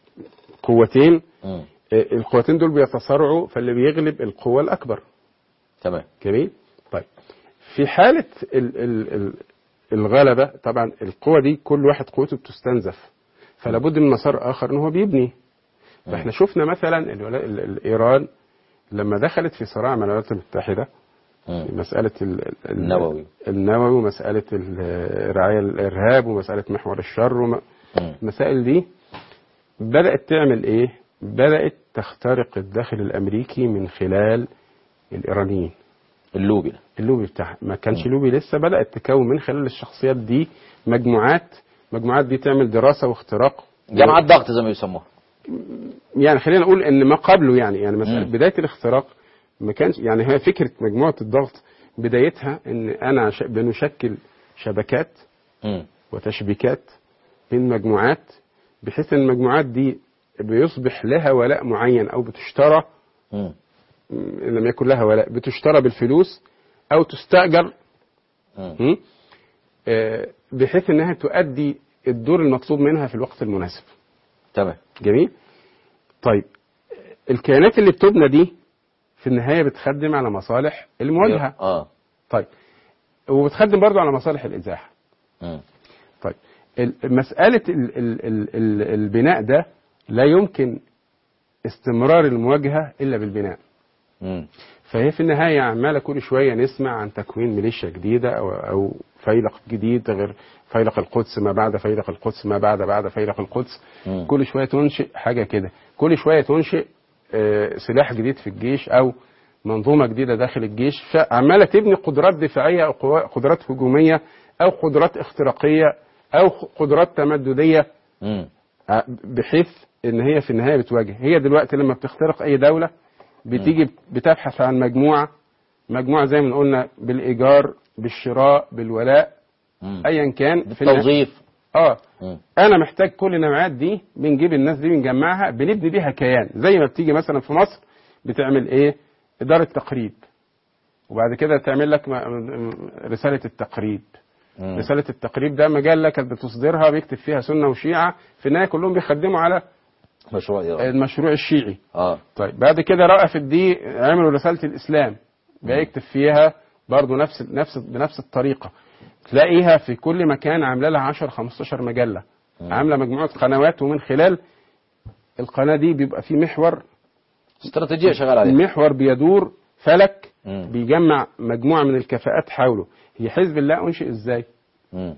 قوتين مم. آه، القوتين دول بيتصارعوا فاللي بيغلب القوة الأكبر تمام جميل طيب في حالة ال ال ال الغلبة طبعا القوة دي كل واحد قوته بتستنزف فلا بد من مسار آخر إن هو بيبني فاحنا شفنا مثلا الولا- ال- ال- إيران لما دخلت في صراع مع الولايات المتحدة مم. مسألة ال- ال- النووي. النووي ومسألة ال- رعاية الإرهاب ومسألة محور الشر وم- مم. المسائل دي بدأت تعمل ايه بدأت تخترق الداخل الامريكي من خلال الايرانيين اللوبي ده. اللوبي بتاعها ما كانش لوبي لسه بدأت تكون من خلال الشخصيات دي مجموعات مجموعات دي تعمل دراسة واختراق جامعة ضغط زي ما يسموها يعني خلينا نقول ان ما قبله يعني يعني مسألة مم. بداية الاختراق ما كانش يعني هي فكرة مجموعة الضغط بدايتها ان انا ش- بنشكل شبكات مم. وتشبيكات بين مجموعات بحيث ان المجموعات دي بيصبح لها ولاء معين او بتشترى مم. ان لم يكن لها ولاء بتشترى بالفلوس او تستاجر مم. م? آه، بحيث انها تؤدي الدور المطلوب منها في الوقت المناسب تمام جميل طيب الكيانات اللي بتبنى دي في النهايه بتخدم على مصالح المواجهه اه طيب وبتخدم برضو على مصالح الازاحه مم. طيب ال- مسألة ال ال ال ال البناء ده لا يمكن استمرار المواجهة إلا بالبناء مم. فهي في النهاية عمالة كل شوية نسمع عن تكوين ميليشيا جديدة أو, أو فيلق جديد غير فيلق القدس ما بعد فيلق القدس ما بعد بعد فيلق القدس مم. كل شوية تنشئ حاجة كده كل شوية تنشئ آه، سلاح جديد في الجيش أو منظومة جديدة داخل الجيش فعمالة تبني قدرات دفاعية أو قوا- قدرات هجومية أو قدرات اختراقية أو قدرات تمددية مم. بحيث ان هي في النهايه بتواجه هي دلوقتي لما بتخترق اي دوله بتيجي بتبحث عن مجموعه مجموعه زي ما قلنا بالايجار بالشراء بالولاء مم. ايا كان في النهاية- بالتوظيف اه مم. انا محتاج كل النوعيات دي بنجيب الناس دي بنجمعها بنبني بيها كيان زي ما بتيجي مثلا في مصر بتعمل ايه اداره تقريب وبعد كده تعمل لك م- م- رساله التقريب مم. رساله التقريب ده مجله كانت بتصدرها بيكتب فيها سنه وشيعه في النهايه كلهم بيخدموا على مشروع إيران المشروع الشيعي اه طيب بعد كده رأفت دي عملوا رسالة الإسلام بقى يكتب فيها برضو نفس نفس بنفس الطريقة تلاقيها في كل مكان عاملة لها 10 15 مجلة عاملة مجموعة قنوات ومن خلال القناة دي بيبقى في محور استراتيجية شغال عليها المحور بيدور فلك مم. بيجمع مجموعة من الكفاءات حوله هي حزب الله أنشئ إزاي مم.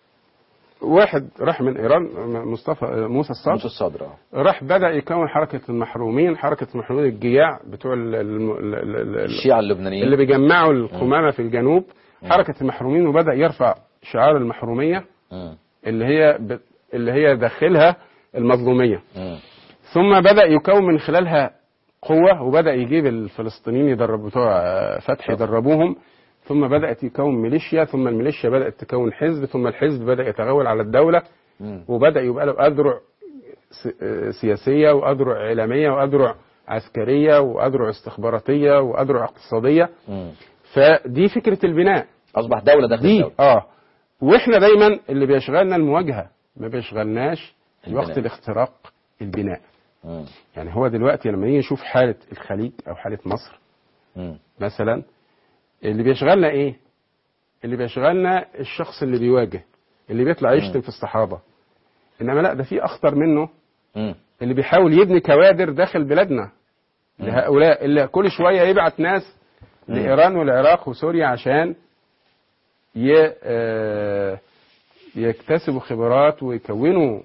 واحد راح من إيران مصطفى موسى الصادق موسى الصدر آه. راح بدأ يكون حركة المحرومين حركة المحرومين الجياع بتوع ال- الم- ال- ال- ال- الشيعة اللبنانيين اللي بيجمعوا القمامة في الجنوب حركة المحرومين وبدأ يرفع شعار المحرومية مم. اللي هي ب... اللي هي داخلها المظلومية مم. ثم بدأ يكون من خلالها قوة وبدأ يجيب الفلسطينيين يدرب بتوع آه، فتح يدربوهم ثم بدأت يكون ميليشيا ثم الميليشيا بدأت تكون حزب ثم الحزب بدأ يتغول على الدولة مم. وبدأ يبقى له أذرع س- آه، سياسية وأذرع إعلامية وأذرع عسكرية وأذرع استخباراتية وأذرع اقتصادية مم. فدي فكرة البناء أصبح دولة داخل دي الدولة اه واحنا دايما اللي بيشغلنا المواجهة ما بيشغلناش البناء. وقت الاختراق البناء مم. يعني هو دلوقتي لما نيجي نشوف حالة الخليج أو حالة مصر مم. مثلا اللي بيشغلنا إيه؟ اللي بيشغلنا الشخص اللي بيواجه اللي بيطلع يشتم في الصحابة إنما لا ده في أخطر منه مم. اللي بيحاول يبني كوادر داخل بلادنا لهؤلاء اللي كل شوية يبعت ناس لإيران والعراق وسوريا عشان ي... آه، يكتسبوا خبرات ويكونوا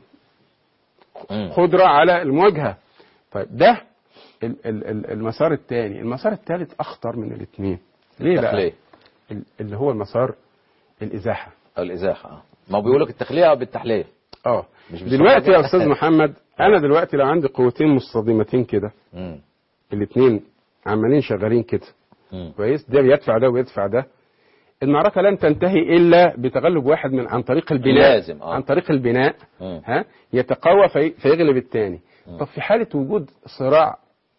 مم. قدرة على المواجهة طيب ده ال- ال- ال- المسار الثاني المسار الثالث أخطر من الاثنين ليه بقى التخلية ال- اللي هو المسار الإزاحة أو الإزاحة آه. ما هو بيقول لك التخلية أو بالتحلية اه مش دلوقتي يا بالصحابة. أستاذ محمد أنا دلوقتي لو عندي قوتين مصطدمتين كده مم. الاثنين عمالين شغالين كده مم. كويس ده بيدفع ده ويدفع ده المعركة لن تنتهي إلا بتغلب واحد من عن طريق البناء لازم، آه. عن طريق البناء مم. ها يتقوى في فيغلب الثاني طب في حالة وجود صراع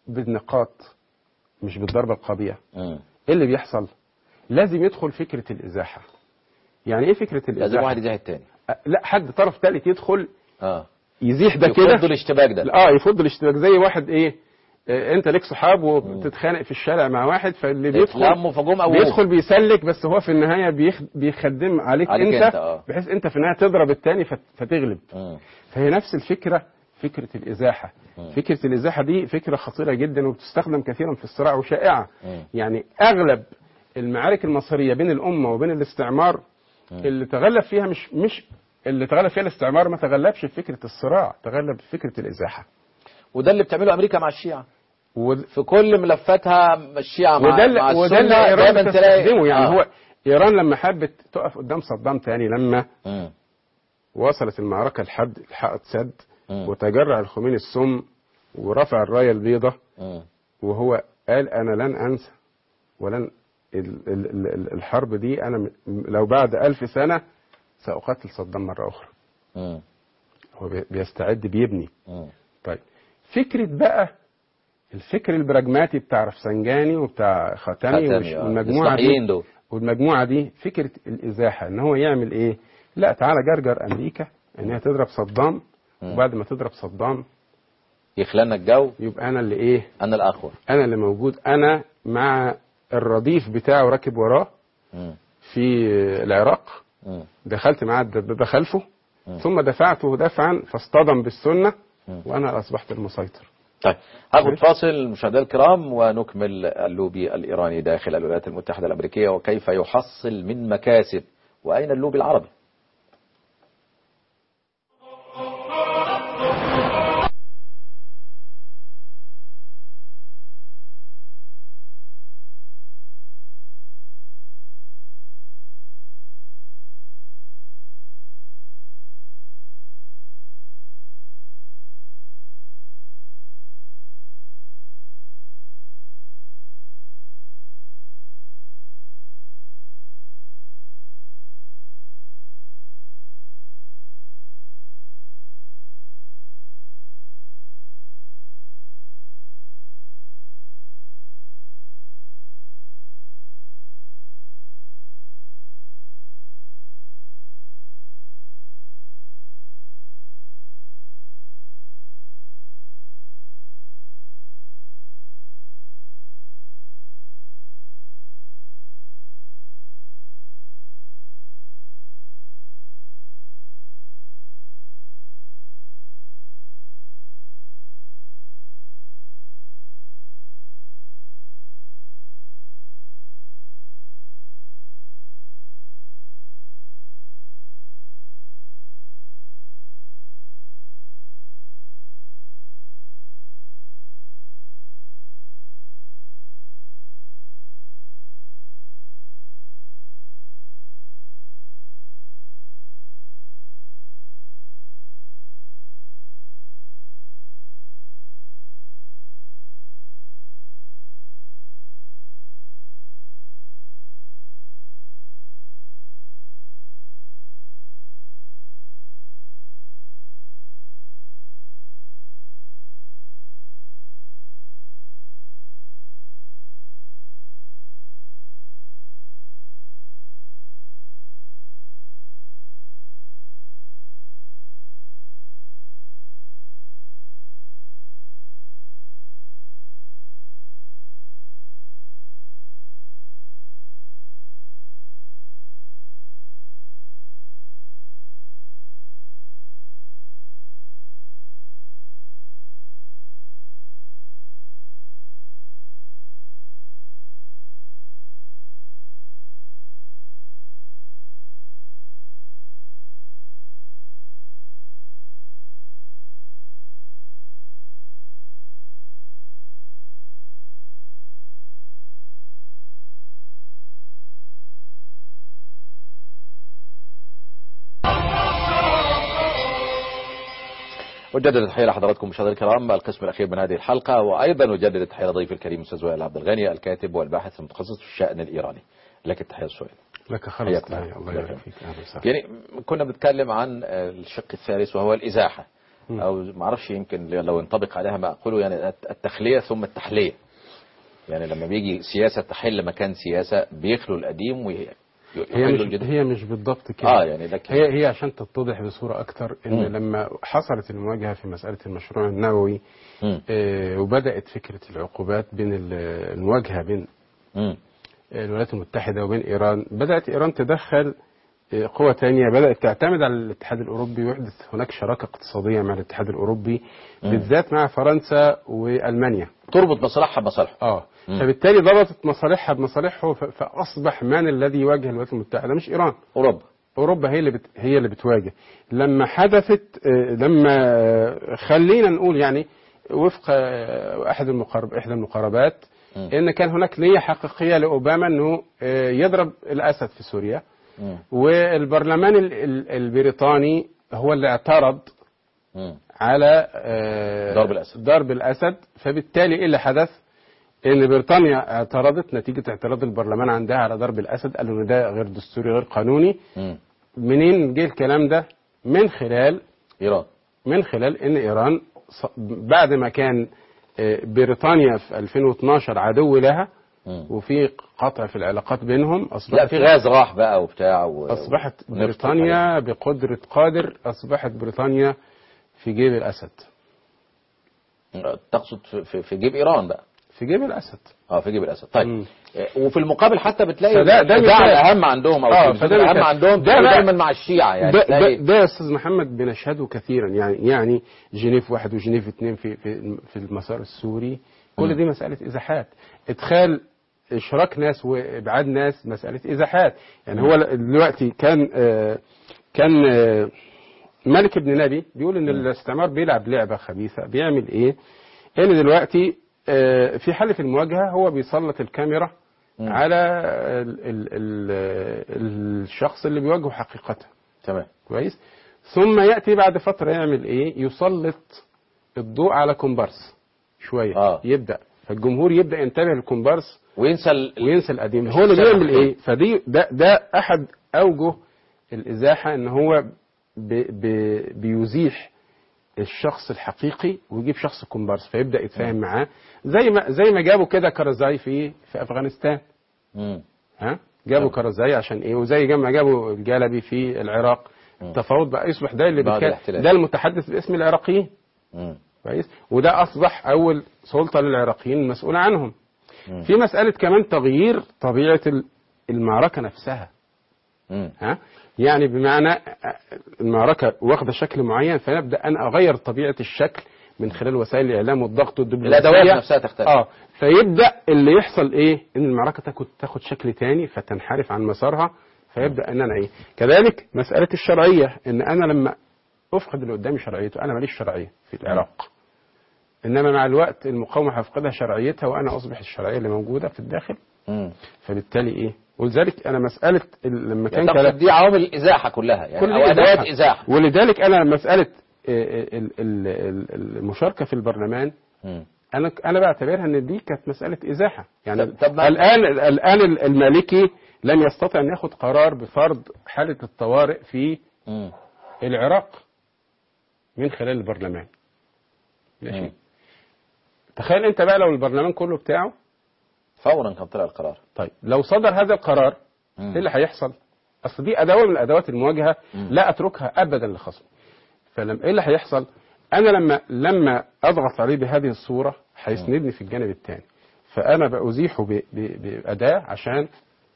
بالنقاط مش بالضربة القاضية مم. ايه اللي بيحصل لازم يدخل فكرة الإزاحة يعني ايه فكرة لازم الإزاحة واحد يزيح التاني أه، لا حد طرف ثالث يدخل اه يزيح ده يفض كده الاشتباك ده اه يفض الاشتباك زي واحد ايه آه، انت ليك صحاب وبتتخانق في الشارع مع واحد فاللي بيدخل اتلموا فجم أبوه بيدخل بيسلك بس هو في النهايه بيخ... بيخدم عليك, عليك انت, أنت، آه. بحيث انت في النهايه تضرب الثاني فت... فتغلب مم. فهي نفس الفكره فكره الازاحه فكره الازاحه دي فكره خطيره جدا وبتستخدم كثيرا في الصراع وشائعه مم. يعني اغلب المعارك المصريه بين الامه وبين الاستعمار اللي تغلب فيها مش مش اللي تغلب فيها الاستعمار ما تغلبش في فكره الصراع تغلب في فكره الازاحه وده اللي بتعمله أمريكا مع الشيعة و... في كل ملفاتها الشيعة مع وده اللي مع وده اللي السنة ايران دايما تلاقي بتستخدمه يعني آه. هو ايران لما حبت تقف قدام صدام تاني لما مم. وصلت المعركه لحد حائط سد مم. وتجرع الخميني السم ورفع الرايه البيضاء مم. وهو قال انا لن انسى ولن ال- ال- ال- ال- الحرب دي انا م- لو بعد ألف سنه ساقاتل صدام مره اخرى مم. هو بي- بيستعد بيبني مم. طيب فكره بقى الفكر البراجماتي بتاع رفسنجاني وبتاع خاتمي خاتمي، والش- آه. والمجموعه الإصلاحيين دي دول والمجموعه دي فكره الازاحه ان هو يعمل ايه لا تعالى جرجر امريكا ان هي تضرب صدام وبعد ما تضرب صدام يخلنا الجو يبقى انا اللي ايه أنا الأخوة انا اللي موجود انا مع الرديف بتاعه راكب وراه مم. في العراق مم. دخلت معاه الدبابه خلفه ثم دفعته دفعا فاصطدم بالسنه مم. وانا اصبحت المسيطر طيب هاخد فاصل مشاهدينا الكرام ونكمل اللوبي الإيراني داخل الولايات المتحدة الأمريكية وكيف يحصل من مكاسب وأين اللوبي العربي أجدد التحية لحضراتكم مشاهدينا الكرام القسم الأخير من هذه الحلقة وأيضا أجدد التحية لضيفي الكريم أستاذ وائل عبد الغني الكاتب والباحث المتخصص في الشأن الإيراني لك التحية السؤال لك خلص حياك تحية الله. الله الله يبارك يخليك. فيك أهلا وسهلا يعني كنا بنتكلم عن الشق الثالث وهو الإزاحة أو ما أعرفش يمكن لو ينطبق عليها ما أقوله يعني التخلية ثم التحلية يعني لما بيجي سياسة تحل مكان سياسة بيخلوا القديم هي ويحلوا مش الجديد هي مش بالضبط كده اه يعني لكن هي هي عشان تتضح بصورة أكتر إن مم. لما حصلت المواجهة في مسألة المشروع النووي مم. آه، وبدأت فكرة العقوبات بين ال- المواجهة بين مم. الولايات المتحدة وبين إيران بدأت إيران تدخل آه، قوة تانية بدأت تعتمد على الاتحاد الأوروبي ويحدث هناك شراكة اقتصادية مع الاتحاد الأوروبي بالذات مع فرنسا وألمانيا تربط مصلحها بمصالحه اه مم. فبالتالي ضبطت مصالحها بمصالحه ف- فأصبح من الذي يواجه الولايات المتحدة مش إيران أوروبا اوروبا هي اللي بت... هي اللي بتواجه لما حدثت آه، لما آه، خلينا نقول يعني وفق آه، احد المقارب احدى المقاربات مم. ان كان هناك نيه حقيقيه لاوباما انه آه، يضرب الاسد في سوريا مم. والبرلمان ال- ال- البريطاني هو اللي اعترض مم. على آه، ضرب الأسد. ضرب الاسد فبالتالي ايه اللي حدث؟ ان بريطانيا اعترضت نتيجه اعتراض البرلمان عندها على ضرب الاسد قالوا ان ده غير دستوري غير قانوني مم. منين جه الكلام ده من خلال إيران من خلال ان ايران ص- بعد ما كان آه، بريطانيا في 2012 عدو لها مم. وفي قطع في العلاقات بينهم اصبحت لا في غاز راح بقى وبتاع و... اصبحت ونفط بريطانيا بقدرة قادر اصبحت بريطانيا في جيب الاسد والحاجات. تقصد في, في, في جيب إيران بقى في جيب الاسد اه في جيب الأسد طيب مم. آه، وفي المقابل حتى بتلاقي فده- ده الإذاعة مثال. الأهم عندهم أو آه، التلفزيون فده الأهم مثال. عندهم ده تلاقي بقى- دايما مع الشيعة يعني ده, ده, تلاقي ده يا استاذ محمد بنشهده كثيرا يعني يعني جنيف واحد وجنيف اثنين في في في المسار السوري كل مم. دي مساله ازاحات ادخال اشراك ناس وابعاد ناس مساله ازاحات يعني هو دلوقتي كان آه كان آه ملك ابن نبي بيقول ان الاستعمار بيلعب لعبه خبيثه بيعمل ايه؟ ان دلوقتي آه في حاله المواجهه هو بيسلط الكاميرا مم. على ال ال ال الشخص اللي بيواجهه حقيقه تمام كويس ثم ياتي بعد فتره يعمل ايه يسلط الضوء على كومبارس شويه آه. يبدا فالجمهور يبدا ينتبه للكومبارس وينسى ال... وينسى القديم هو اللي بيعمل ايه فدي ده ده احد اوجه الازاحه ان هو بي بي بيزيح الشخص الحقيقي ويجيب شخص كومبارس فيبدا يتفاهم معاه زي ما زي ما جابوا كده كرزاي في في افغانستان مم. ها جابوا تمام. كرزاي عشان ايه وزي ما جابوا الجلبي في العراق مم. التفاوض بقى يصبح ده اللي بعد بيتكلم الاحتلال. ده المتحدث باسم العراقيين مم. كويس وده اصبح اول سلطه للعراقيين المسؤول عنهم مم. في مساله كمان تغيير طبيعه ال- المعركه نفسها مم. ها يعني بمعنى المعركه واخده شكل معين فنبدا ان اغير طبيعه الشكل من خلال وسائل الاعلام والضغط والدبلوماسيه الأدوات نفسها تختلف اه فيبدا اللي يحصل ايه ان المعركه تاخد تاخد شكل تاني فتنحرف عن مسارها فيبدا ان انا ايه كذلك مساله الشرعيه ان انا لما افقد اللي قدامي شرعيته انا ماليش شرعيه في العراق انما مع الوقت المقاومه هفقدها شرعيتها وانا اصبح الشرعيه اللي موجوده في الداخل مم. فبالتالي ايه ولذلك انا مساله ال- لما كان يعني كلام تقصد دي عوامل الإزاحة كلها يعني كل أو دي أدوات إزاحة. إزاحة ولذلك انا مساله آه، ال- ال- ال- المشاركه في البرلمان مم. انا انا بعتبرها ان دي كانت مساله ازاحه يعني طب- طب ما- الان الان المالكي لم يستطع ان ياخد قرار بفرض حاله الطوارئ في مم. العراق من خلال البرلمان ماشي مم. تخيل انت بقى لو البرلمان كله بتاعه فورا كان طلع القرار طيب لو صدر هذا القرار مم. ايه اللي هيحصل اصل دي اداه من ادوات المواجهه مم. لا اتركها ابدا لخصمي فلما ايه اللي هيحصل انا لما لما اضغط عليه بهذه الصوره هيسندني في الجانب الثاني فانا بازيحه ب- ب- باداه عشان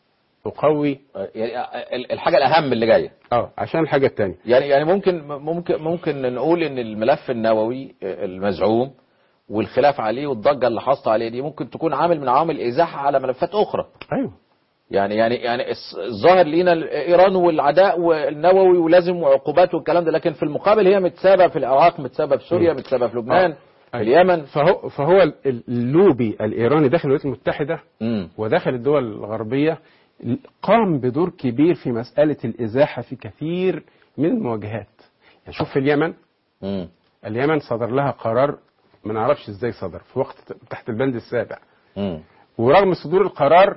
اقوي يعني ال- الحاجة الأهم اللي جاية اه عشان الحاجه الثانيه يعني يعني ممكن ممكن ممكن نقول ان الملف النووي المزعوم والخلاف عليه والضجه اللي حاصله عليه دي ممكن تكون عامل من عوامل الازاحه على ملفات اخرى ايوه يعني يعني يعني الس- الظاهر لينا ايران والعداء والنووي ولازم وعقوبات والكلام ده لكن في المقابل هي متسابه في العراق متسابه في سوريا مم. متسابه في لبنان آه. في أيوة. اليمن فهو فهو ال- اللوبي الايراني داخل الولايات المتحده امم وداخل الدول الغربيه قام بدور كبير في مساله الازاحه في كثير من المواجهات يعني شوف في اليمن امم اليمن صدر لها قرار ما نعرفش ازاي صدر في وقت تحت البند السابع مم. ورغم صدور القرار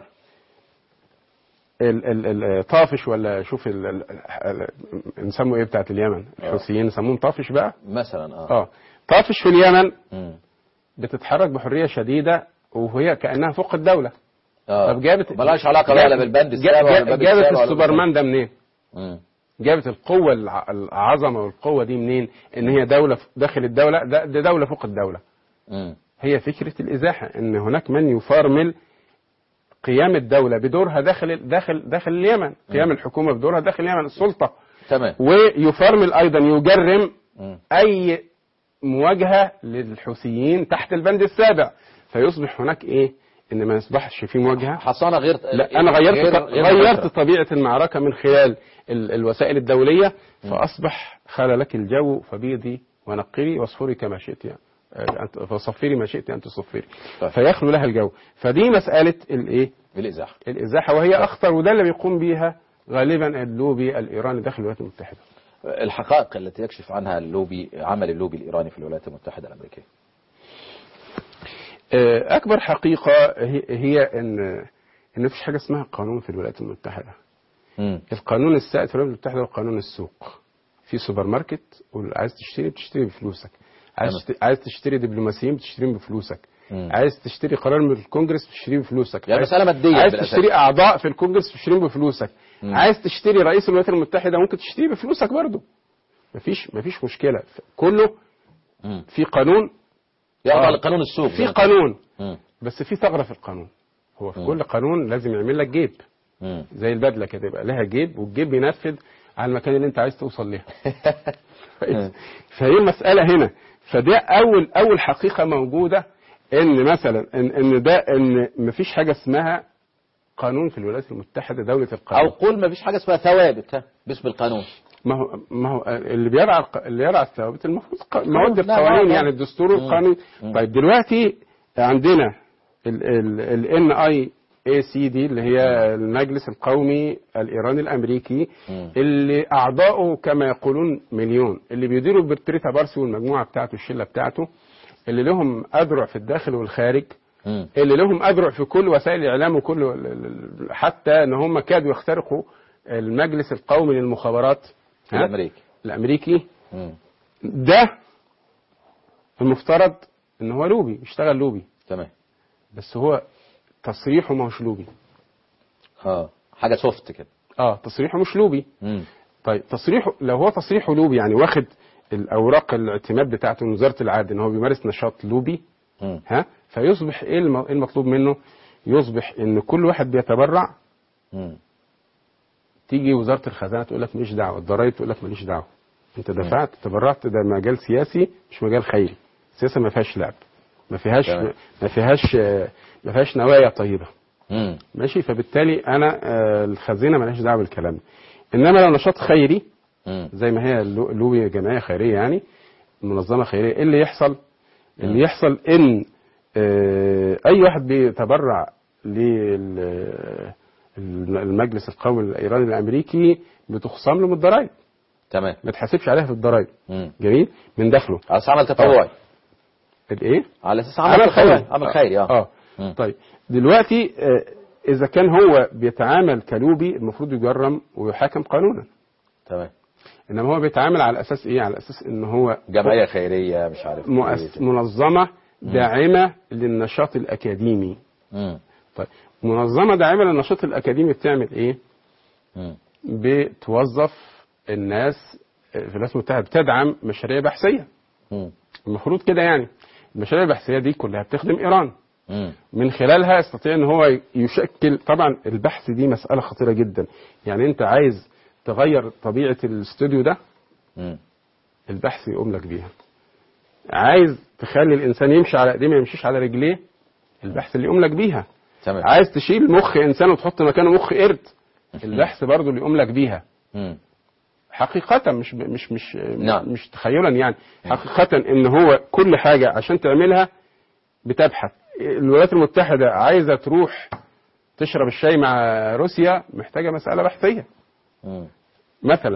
ال ال ال طافش ولا شوف ال ال ال نسموا ايه بتاعت اليمن الحوثيين نسموهم طافش بقى مثلا اه اه طافش في اليمن مم. بتتحرك بحريه شديده وهي كانها فوق الدوله اه طب جابت ملهاش علاقه بقى لا بالبند السابع ولا جابت, بالبند جابت السابع ولا السوبرمان ده منين؟ مم. جابت القوة الع- العظمة والقوة دي منين؟ إن هي دولة ف- داخل الدولة ده, ده دولة فوق الدولة. مم. هي فكرة الإزاحة إن هناك من يفرمل قيام الدولة بدورها داخل داخل داخل اليمن، قيام الحكومة بدورها داخل اليمن السلطة تمام ويفرمل أيضا يجرم مم. أي مواجهة للحوثيين تحت البند السابع فيصبح هناك إيه؟ إن ما يصبحش في مواجهة حصانه غير لا انا غيرت غير- غير غيرت مباشرة. طبيعه المعركه من خلال ال الوسائل الدوليه فاصبح خال لك الجو فبيضي ونقري واصفري كما شئت يعني آه، أنت- فصفري ما شئت ان تصفري طيب. فيخلو لها الجو فدي مساله الايه بالازاحه الازاحه وهي اخطر وده اللي بيقوم بيها غالبا اللوبي الايراني داخل الولايات المتحده الحقائق التي يكشف عنها اللوبي عمل اللوبي الايراني في الولايات المتحده الامريكيه آه، اكبر حقيقه هي- هي ان ان مفيش حاجه اسمها قانون في الولايات المتحده مم. القانون السائد في الولايات المتحدة هو قانون السوق في سوبر ماركت عايز تشتري بتشتري بفلوسك عايز تمام. تشت- عايز تشتري دبلوماسيين بتشتريهم بفلوسك مم. عايز تشتري قرار من الكونجرس بتشتريه بفلوسك يعني عايز- مسألة مادية عايز بالأساس. تشتري اعضاء في الكونجرس بتشتريهم بفلوسك مم. عايز تشتري رئيس الولايات المتحدة ممكن تشتريه بفلوسك برضه مفيش مفيش مشكلة كله مم. في قانون يخضع آه. لقانون السوق في قانون مم. بس في ثغرة في القانون هو في مم. كل قانون لازم يعمل لك جيب مم. زي البدله كده يبقى لها جيب والجيب بينفذ على المكان اللي انت عايز توصل ليه فهي المساله هنا فده اول اول حقيقه موجوده ان مثلا ان ان ده ان مفيش حاجه اسمها قانون في الولايات المتحده دوله او القانون قول ما فيش حاجه اسمها ثوابت ها باسم القانون ما هو ما هو اللي بيرعى الق- اللي يرعى الثوابت المفروض ق- مواد نعم، القوانين نعم. يعني الدستور مم. والقانون مم. طيب دلوقتي عندنا الان اي اي سي دي اللي هي المجلس القومي الايراني الامريكي مم. اللي اعضائه كما يقولون مليون اللي بيديروا برتريتا بارسي والمجموعه بتاعته الشله بتاعته اللي لهم اذرع في الداخل والخارج مم. اللي لهم اذرع في كل وسائل الاعلام وكل ال- ال- حتى ان هم كادوا يخترقوا المجلس القومي للمخابرات ها؟ الامريكي الامريكي مم. ده المفترض ان هو لوبي يشتغل لوبي تمام بس هو تصريحه ما هوش لوبي اه حاجه سوفت كده اه تصريحه مش لوبي مم. طيب تصريحه لو هو تصريحه لوبي يعني واخد الاوراق الاعتماد بتاعته من وزاره العدل ان هو بيمارس نشاط لوبي مم. ها فيصبح ايه الم- إيه المطلوب منه يصبح ان كل واحد بيتبرع مم. تيجي وزاره الخزانه تقول لك ماليش دعوه الضرايب تقول لك ماليش دعوه انت دفعت تبرعت ده مجال سياسي مش مجال خيري السياسه ما فيهاش لعب ما فيهاش تمام. ما فيهاش آه، ما فيهاش نوايا طيبه مم. ماشي فبالتالي انا آه، الخزينه مالهاش دعوه بالكلام ده انما لو نشاط خيري مم. زي ما هي اللو- لوبي جمعيه خيريه يعني منظمه خيريه ايه اللي يحصل؟ اللي يحصل ان آه، اي واحد بيتبرع للمجلس القومي الايراني الامريكي بتخصم له من الضرائب تمام ما تحاسبش عليها في الضرائب مم. جميل من دخله على اساس عمل تطوعي الايه؟ على اساس عمل تطوعي عمل خيري اه اه مم. طيب دلوقتي آه، اذا كان هو بيتعامل كلوبي المفروض يجرم ويحاكم قانونا تمام انما هو بيتعامل على اساس ايه على اساس ان هو جمعيه خيريه مش عارف مؤس... إيه. منظمه داعمه للنشاط الاكاديمي مم. طيب منظمه داعمه للنشاط الاكاديمي بتعمل ايه مم. بتوظف الناس في الولايات المتحده بتدعم مشاريع بحثيه مم. المفروض كده يعني المشاريع البحثيه دي كلها بتخدم ايران مم. من خلالها يستطيع ان هو يشكل طبعا البحث دي مساله خطيره جدا يعني انت عايز تغير طبيعه الاستوديو ده مم. البحث يقوم لك بيها عايز تخلي الانسان يمشي على ايديه ما يمشيش على رجليه البحث اللي يقوم لك بيها تمام عايز تشيل مخ انسان وتحط مكانه مخ قرد البحث برضه اللي يقوم لك بيها مم. حقيقة مش مش مش نعم. مش تخيلا يعني حقيقة ان هو كل حاجة عشان تعملها بتبحث الولايات المتحدة عايزة تروح تشرب الشاي مع روسيا محتاجة مسألة بحثية مم. مثلا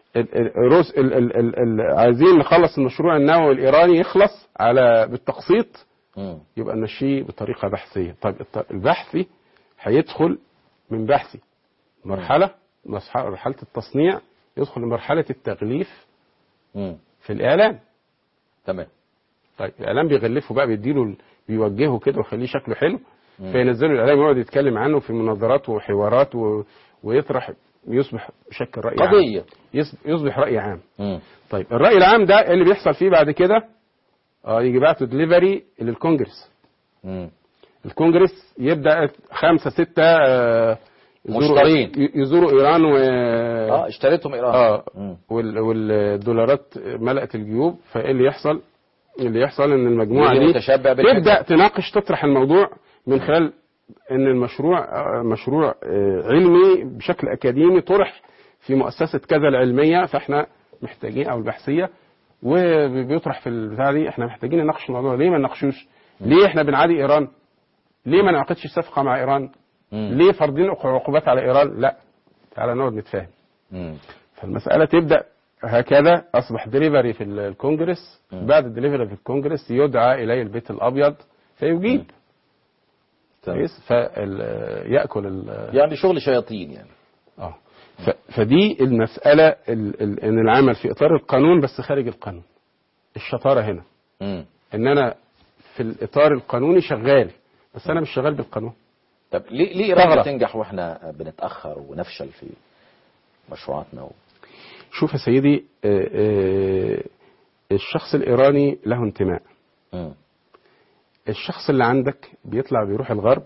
ال- ال- الروس ال- ال- ال- ال- عايزين نخلص المشروع النووي الايراني يخلص على بالتقسيط مم. يبقى نمشيه بطريقه بحثيه طيب الط- البحثي هيدخل من بحثي مرحله مرح- مرحله التصنيع يدخل لمرحله التغليف مم. في الاعلام تمام طيب الاعلام بيغلفه بقى بيديله ال- بيوجهه كده ويخليه شكله حلو فينزلوا الاعلام يقعد يتكلم عنه في مناظرات وحوارات و... ويطرح يصبح يشكل راي عام قضية يص- يصبح راي عام مم. طيب الراي العام ده إيه اللي بيحصل فيه بعد كده اه يجي بعته دليفري للكونجرس مم. الكونجرس يبدا خمسه سته آه، يزوروا- مشترين. ي- يزوروا ايران و اه اشتريتهم ايران اه مم. وال... والدولارات ملأت الجيوب فايه اللي يحصل؟ اللي يحصل ان المجموعه يجي دي متشبع بالحكم. تبدا تناقش تطرح الموضوع من خلال ان المشروع آه، مشروع آه، علمي بشكل اكاديمي طرح في مؤسسه كذا العلميه فاحنا محتاجين او البحثيه وبيطرح في البتاع دي احنا محتاجين نناقش الموضوع ليه ما نناقشوش؟ ليه احنا بنعادي ايران؟ ليه ما نعقدش صفقه مع ايران؟ مم. ليه فرضين عقوبات على ايران؟ لا تعالى نقعد نتفاهم مم. فالمسألة تبدأ هكذا أصبح دليفري في الكونجرس بعد الدليفري في الكونجرس يدعى إليه البيت الأبيض فيجيب تمام. كويس فيأكل ال يعني شغل شياطين يعني اه ف- فدي المسألة ال- ال- إن العمل في إطار القانون بس خارج القانون الشطارة هنا مم. إن أنا في الإطار القانوني شغال بس أنا مش شغال بالقانون طب ليه ليه ايران ثغرة. بتنجح واحنا بنتاخر ونفشل في مشروعاتنا و... شوف يا سيدي آه، آه، الشخص الإيراني له انتماء مم. الشخص اللي عندك بيطلع بيروح الغرب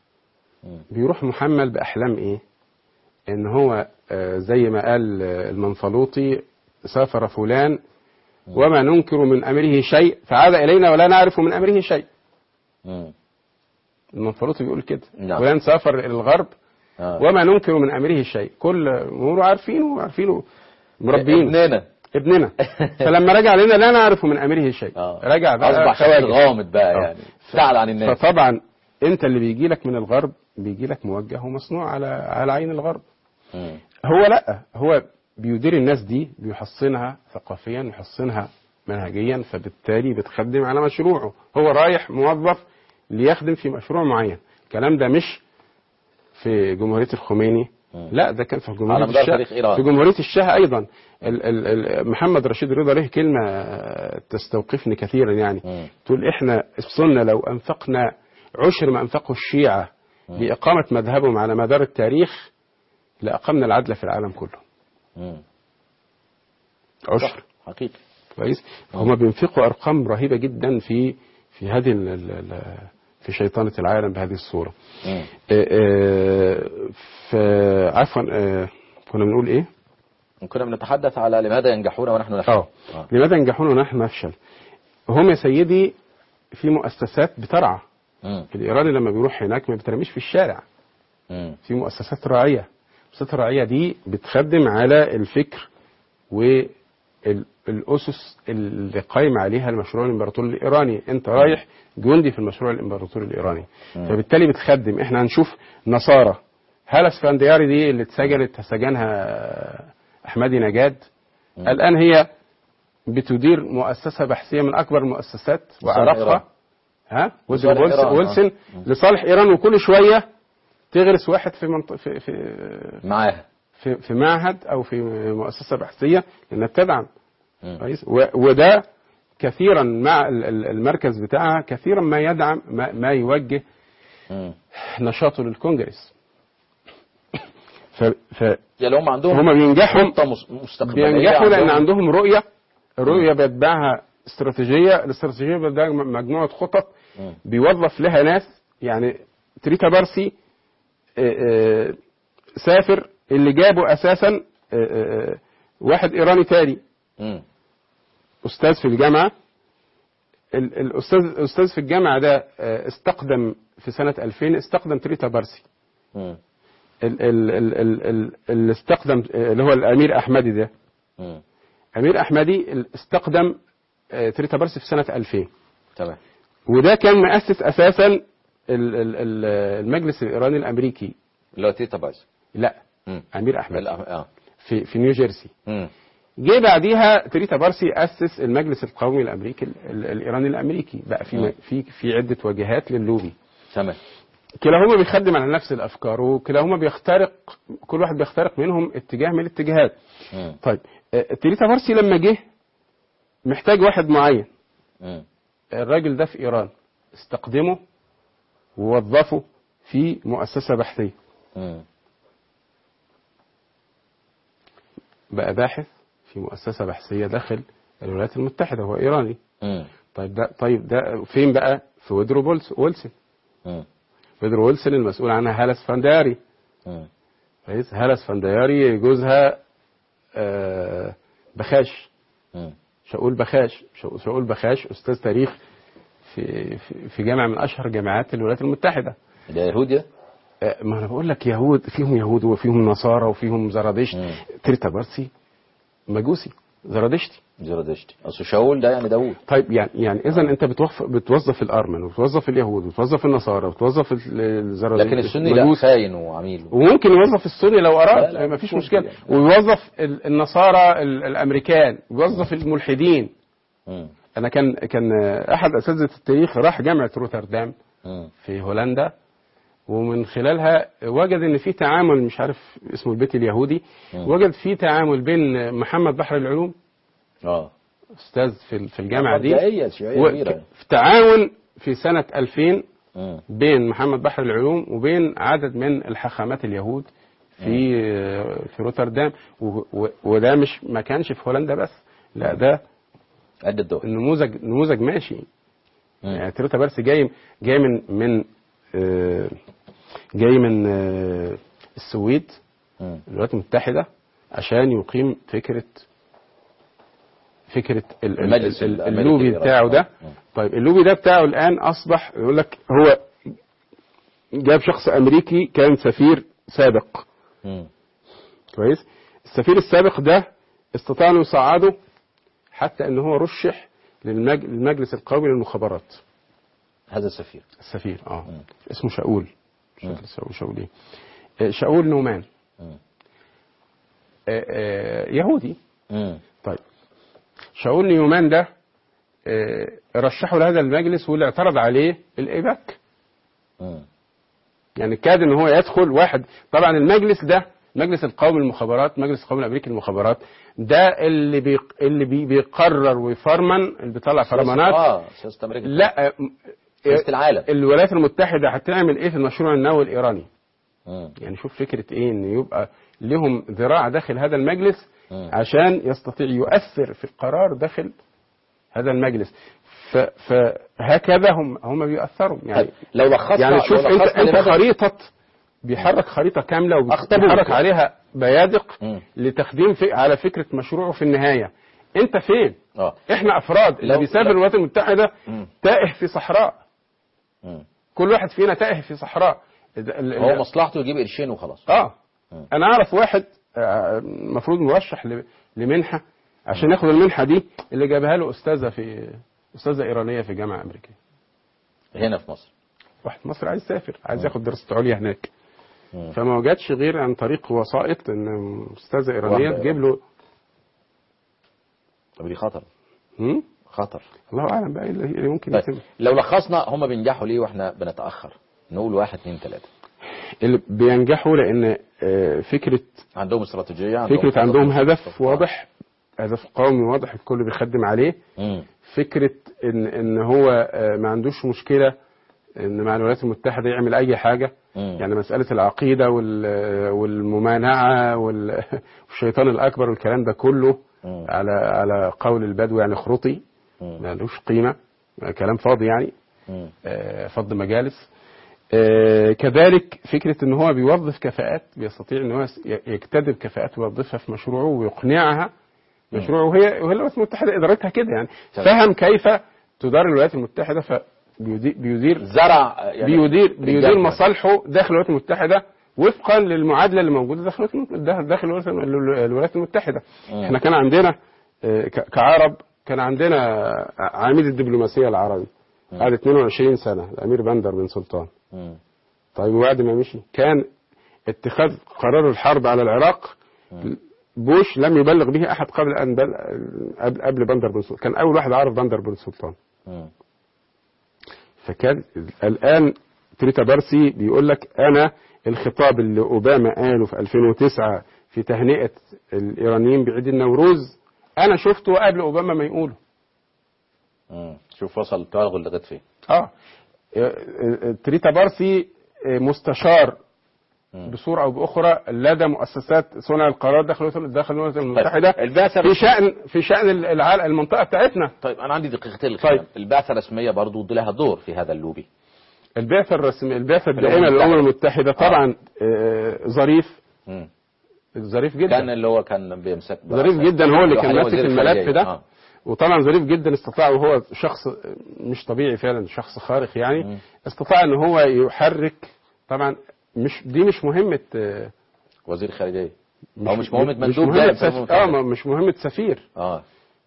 مم. بيروح محمل بأحلام إيه إن هو آه، زي ما قال آه، المنفلوطي سافر فلان وما ننكر من أمره شيء فعاد إلينا ولا نعرف من أمره شيء مم. المنفلوطي بيقول كده نعم. فلان سافر إلى الغرب آه. وما ننكر من أمره شيء كل أموره عارفينه عارفينه مربيين ابننا ابننا فلما رجع لنا لا نعرف من أمره شيء اه رجع بقى اصبح شخص خواجة. غامض بقى آه. يعني ابتعد عن الناس فطبعا انت اللي بيجي لك من الغرب بيجي لك موجه ومصنوع على على عين الغرب مم. هو لا هو بيدير الناس دي بيحصنها ثقافيا يحصنها منهجيا فبالتالي بتخدم على مشروعه هو رايح موظف ليخدم في مشروع معين الكلام ده مش في جمهورية الخميني لا ده كان في على جمهورية مدار الشاه تاريخ إيران. في جمهورية الشاه أيضا ال ال ال محمد رشيد رضا له كلمة تستوقفني كثيرا يعني مم. تقول إحنا السنة لو أنفقنا عشر ما أنفقه الشيعة لإقامة مذهبهم على مدار التاريخ لأقمنا العدل في العالم كله مم. عشر حقيقي كويس هم بينفقوا أرقام رهيبة جدا في في هذه ال ال ال في شيطنة العالم بهذه الصورة مم. آه، آه، فعفوا آه، كنا بنقول إيه؟ كنا بنتحدث على لماذا ينجحون ونحن نفشل اه لماذا ينجحون ونحن نفشل؟ هم يا سيدي في مؤسسات بترعى مم. الإيراني لما بيروح هناك ما بترميش في الشارع مم. في مؤسسات راعية المؤسسات الراعية دي بتخدم على الفكر والأسس اللي قايم عليها المشروع الإمبراطوري الإيراني أنت رايح جندي في المشروع الإمبراطوري الإيراني فبالتالي بتخدم إحنا هنشوف نصارى هالة اسفندياري دي اللي اتسجنت سجنها أحمدي نجاد الآن هي بتدير مؤسسة بحثية من أكبر المؤسسات إيران. وأعرقها ها وودرو لصالح ويلسون, إيران، آه. ويلسون لصالح إيران وكل شوية تغرس واحد في منطقة في في معاها في, في معهد او في مؤسسه بحثيه لانها بتدعم مم. كويس و- وده كثيرا مع ال- ال- المركز بتاعها كثيرا ما يدعم ما, ما يوجه مم. نشاطه للكونجرس ف, ف يعني هم عندهم هم بينجحوا خطة مس- مستقبلية بينجحوا لان عندهم- عندهم رؤيه الرؤيه بيتبعها استراتيجيه الاستراتيجيه بيتبعها م- مجموعه خطط مم. بيوظف لها ناس يعني تريتا بارسي آه، آه، سافر اللي جابه اساسا آه، آه، واحد ايراني تاني مم. استاذ في الجامعه ال- الاستاذ الاستاذ في الجامعه ده آه، استقدم في سنه 2000 استقدم تريتا بارسي مم. ال- ال- ال- ال- ال- اللي استقدم آه، اللي هو الامير احمدي ده مم. امير احمدي ال- استقدم آه، تريتا بارسي في سنه 2000 تمام وده كان مؤسس اساسا ال- ال- ال- المجلس الايراني الامريكي اللي هو تيتا بايز لا مم. امير احمد الأم- اه في في نيو جيرسي مم. جه بعديها تريتا بارسي اسس المجلس القومي الامريكي ال- ال- الايراني الامريكي بقى في في في عده وجهات للوبي تمام كلاهما بيخدم على نفس الافكار وكلاهما بيخترق كل واحد بيخترق منهم اتجاه من الاتجاهات مم. طيب آه، تريتا بارسي لما جه محتاج واحد معين مم. الراجل ده في ايران استقدمه ووظفه في مؤسسه بحثيه مم. بقى باحث في مؤسسه بحثيه داخل الولايات المتحده هو ايراني مم. طيب ده طيب ده فين بقى في ويدرو بولس ويلسون مم. ويدرو ويلسون المسؤول عنها هالس فاندياري مم. كويس هالس فاندياري جوزها آه، بخاش مم. شاول بخاش شاول شاول بخاش استاذ تاريخ في في- في جامعه من اشهر جامعات الولايات المتحده ده يهوديا آه، ما انا بقول لك يهود فيهم يهود وفيهم نصارى وفيهم زرادشت مم. تريتا بارسي مجوسي زرادشتي زرادشتي اصل شاول ده يعني داوود طيب يعني يعني اذا انت بتوظف بتوظف الارمن وبتوظف اليهود وبتوظف النصارى وبتوظف ال- الزرادشت لكن السني لا مجوس. خاين وعميل وممكن يوظف السني لو لا، اراد لا، ما فيش ممكن مشكله يعني. ويوظف ال- النصارى ال- الامريكان يوظف الملحدين مم. انا كان كان احد اساتذه التاريخ راح جامعه روتردام مم. في هولندا ومن خلالها وجد ان في تعامل مش عارف اسمه البيت اليهودي مم. وجد في تعامل بين محمد بحر العلوم اه استاذ في في الجامعه دي مبدئية شيوعية و- كبيرة. في تعاون في سنه 2000 مم. بين محمد بحر العلوم وبين عدد من الحاخامات اليهود في في روتردام و- و- وده مش ما كانش في هولندا بس لا ده عدة دول النموذج نموذج ماشي مم. يعني تيروتا بارسي جاي جاي من من آه، جاي من آه، السويد مم. الولايات المتحدة عشان يقيم فكرة فكرة ال- ال- المجلس ال- الأمريكي اللوبي الإيراني. بتاعه ده مم. طيب اللوبي ده بتاعه الآن أصبح يقول لك هو جاب شخص أمريكي كان سفير سابق مم. كويس السفير السابق ده استطاع انه يصعده حتى ان هو رشح للمج... للمجلس القومي للمخابرات هذا السفير السفير اه مم. اسمه شاول مش مم. فاكر شاول شاول ايه آه، شاول نومان مم. آه، آه، يهودي مم. طيب شاول نيومان ده آه، رشحه لهذا المجلس واللي اعترض عليه الايباك مم. يعني كاد ان هو يدخل واحد طبعا المجلس ده مجلس القومي للمخابرات مجلس القومي الامريكي للمخابرات ده اللي بيق... اللي بي... بيقرر ويفرمن اللي بيطلع فرمانات اه سياسة امريكا لا م- سياسة العالم الولايات المتحده هتعمل ايه في المشروع النووي الايراني مم. يعني شوف فكره ايه ان يبقى لهم ذراع داخل هذا المجلس مم. عشان يستطيع يؤثر في القرار داخل هذا المجلس ف... فهكذا هم هم بيأثروا يعني طيب لو لخصنا يعني شوف لو انت لخصنا انت لماذا- خريطه بيحرك خريطه كامله أخطبوط. وبيحرك عليها بيادق مم. لتخديم في على فكره مشروعه في النهايه انت فين اه احنا افراد اللي لو- بيسافر لو- الولايات المتحده مم. تائه في صحراء مم. كل واحد فينا تائه في صحراء ال- ال- هو مصلحته يجيب قرشين وخلاص اه مم. انا اعرف واحد آه، المفروض مرشح ل- لمنحه عشان ياخد المنحه دي اللي جابها له استاذه في استاذه ايرانيه في جامعه امريكيه هنا في مصر واحد مصري عايز يسافر عايز ياخد دراسه عليا هناك مم. فما وجدش غير عن طريق وسائط ان استاذه ايرانيه واحدة تجيب له طب دي خطر هم؟ خطر الله اعلم بقى ايه اللي إيه اللي ممكن طيب يتم لو لخصنا هم بينجحوا ليه واحنا بنتاخر نقول واحد اثنين ثلاثه اللي بينجحوا لان آه، فكره عندهم استراتيجيه عندهم فكره خطط، عندهم هدف خطط. واضح هدف قومي واضح الكل بيخدم عليه مم. فكره ان ان هو آه، ما عندوش مشكله ان مع الولايات المتحده يعمل اي حاجه مم. يعني مساله العقيده وال- والممانعه وال- والشيطان الاكبر والكلام ده كله مم. على على قول البدو يعني خرطي مم. مالوش قيمه كلام فاضي يعني مم. آه، فض مجالس آه، كذلك فكرة ان هو بيوظف كفاءات بيستطيع ان هو يس- يجتذب كفاءات ويوظفها في مشروعه ويقنعها مشروعه وهي وهي الولايات المتحدة ادارتها كده يعني تمام. فهم كيف تدار الولايات المتحدة فبيدير بيدير زرع يعني بيدير, بيدير رجال. مصالحه داخل الولايات المتحدة وفقا للمعادلة اللي موجودة داخل الولايات الم- داخل الولايات الم- الولايات المتحدة مم. احنا كان عندنا آه، ك- كعرب كان عندنا عميد الدبلوماسية العربي قعد 22 سنة الأمير بندر بن سلطان مم. طيب وبعد ما مشي كان اتخاذ قرار الحرب على العراق بوش لم يبلغ به احد قبل ان بل... قبل قبل بندر بن سلطان كان اول واحد عرف بندر بن سلطان مم. فكان الان تريتا بارسي بيقول لك انا الخطاب اللي اوباما قاله في 2009 في تهنئه الايرانيين بعيد النوروز انا شفته قبل اوباما ما يقوله مم. شوف وصل التوغل لغايه فين اه تريتا بارسي مستشار مم. بصوره او باخرى لدى مؤسسات صنع القرار داخل داخل الولايات المتحده البعثة في شان في شان الع- المنطقه بتاعتنا طيب انا عندي دقيقتين الخلاف طيب. البعثه الرسميه برضو لها دور في هذا اللوبي البعثه الرسميه البعثه الأمم الدائمه للامم المتحدة. المتحده طبعا آه، ظريف مم. ظريف كان جدا اللي هو كان بيمسك ظريف جدا هو اللي كان حاليا ماسك وزير الملف الخارجية. ده آه. وطبعا ظريف جدا استطاع وهو شخص مش طبيعي فعلا شخص خارق يعني مم. استطاع ان هو يحرك طبعا مش دي مش مهمه آه، وزير الخارجيه او مش مهمه مندوب مهمة دائم في سف... الأمم اه المتحدة. ما- مش مهمه سفير اه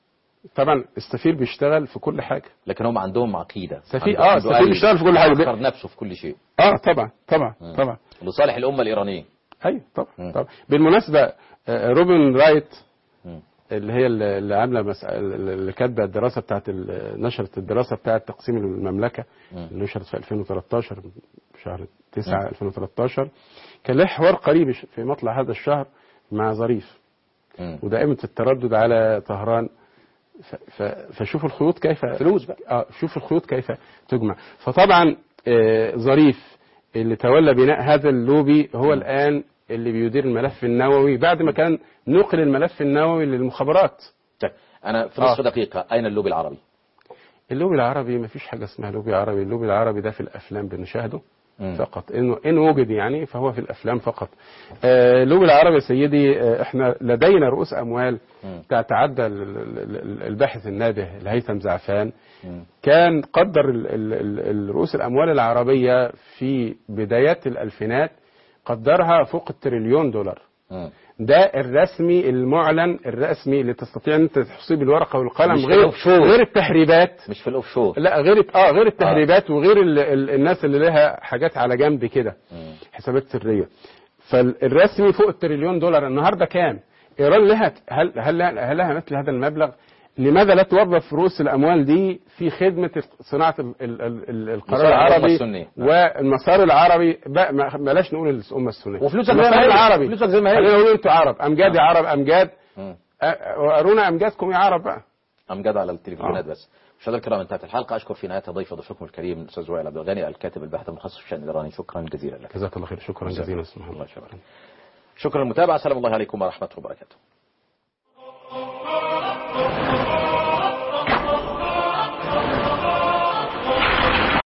طبعا السفير بيشتغل في كل حاجه لكن هم عندهم عقيده سفير- عنده- آه، عنده السفير آلية. بيشتغل في كل حاجة. يفكر نفسه في كل شيء اه طبعا طبعا مم. طبعا لصالح الامه الايرانيه ايوه طبعا مم. طبعا بالمناسبه آه، روبن رايت مم. اللي هي اللي اللي عامله مس... اللي كاتبه الدراسه بتاعت ال- نشرت الدراسه بتاعت تقسيم المملكه مم. اللي نشرت في 2013 في شهر 9 2013 كان له حوار قريب في مطلع هذا الشهر مع ظريف مم. ودائمة التردد على طهران ف... ف... فشوف الخيوط كيف فلوس بقى. اه شوف الخيوط كيف تجمع فطبعا آه ظريف اللي تولى بناء هذا اللوبي هو الآن اللي بيدير الملف النووي بعد ما كان نقل الملف النووي للمخابرات طيب انا في نصف آه. دقيقه اين اللوبي العربي؟ اللوبي العربي ما فيش حاجة اسمها لوبي عربي اللوبي العربي ده في الأفلام بنشاهده مم. فقط إنه إن وجد يعني فهو في الأفلام فقط آه، اللوبي العربي يا سيدي آه، إحنا لدينا رؤوس أموال مم. تتعدى ال- ال- ال- الباحث النابه الهيثم زعفان مم. كان قدر ال- ال- ال- الرؤوس الأموال العربية في بدايات الألفينات قدرها فوق التريليون دولار مم. ده الرسمي المعلن الرسمي اللي تستطيع ان انت تحصيه بالورقه والقلم مش في غير الأوفشور. غير التحريبات مش في الاوفشور لا غير اه غير التهريبات وغير ال ال الناس اللي لها حاجات على جنب كده مم. حسابات سريه فالرسمي فوق التريليون دولار النهارده كام؟ ايران لها هل هل لها, هل لها مثل هذا المبلغ؟ لماذا لا توظف رؤوس الاموال دي في خدمه صناعه ال ال ال ال القرار لصالح الأمة العربي السنية. والمسار العربي بقى ما بلاش نقول الامه السنيه وفلوسك زي المسار ما هي. العربي فلوسك زي ما هي. خلينا نقول انتوا عرب امجاد يا عرب امجاد مم. أ- وارونا امجادكم يا عرب بقى امجد على التلفزيونات آه. بس مشاهدينا الكرام انتهت الحلقه اشكر في نهايتها ضيف ضيفكم الكريم الاستاذ وائل عبد الغني الكاتب الباحث المخصص في الشان الايراني شكرا جزيلا لك جزاك الله خير شكرا جزاك جزيلا الله. استاذ محمد الله شكرا شكرا للمتابعه سلام الله عليكم ورحمه الله وبركاته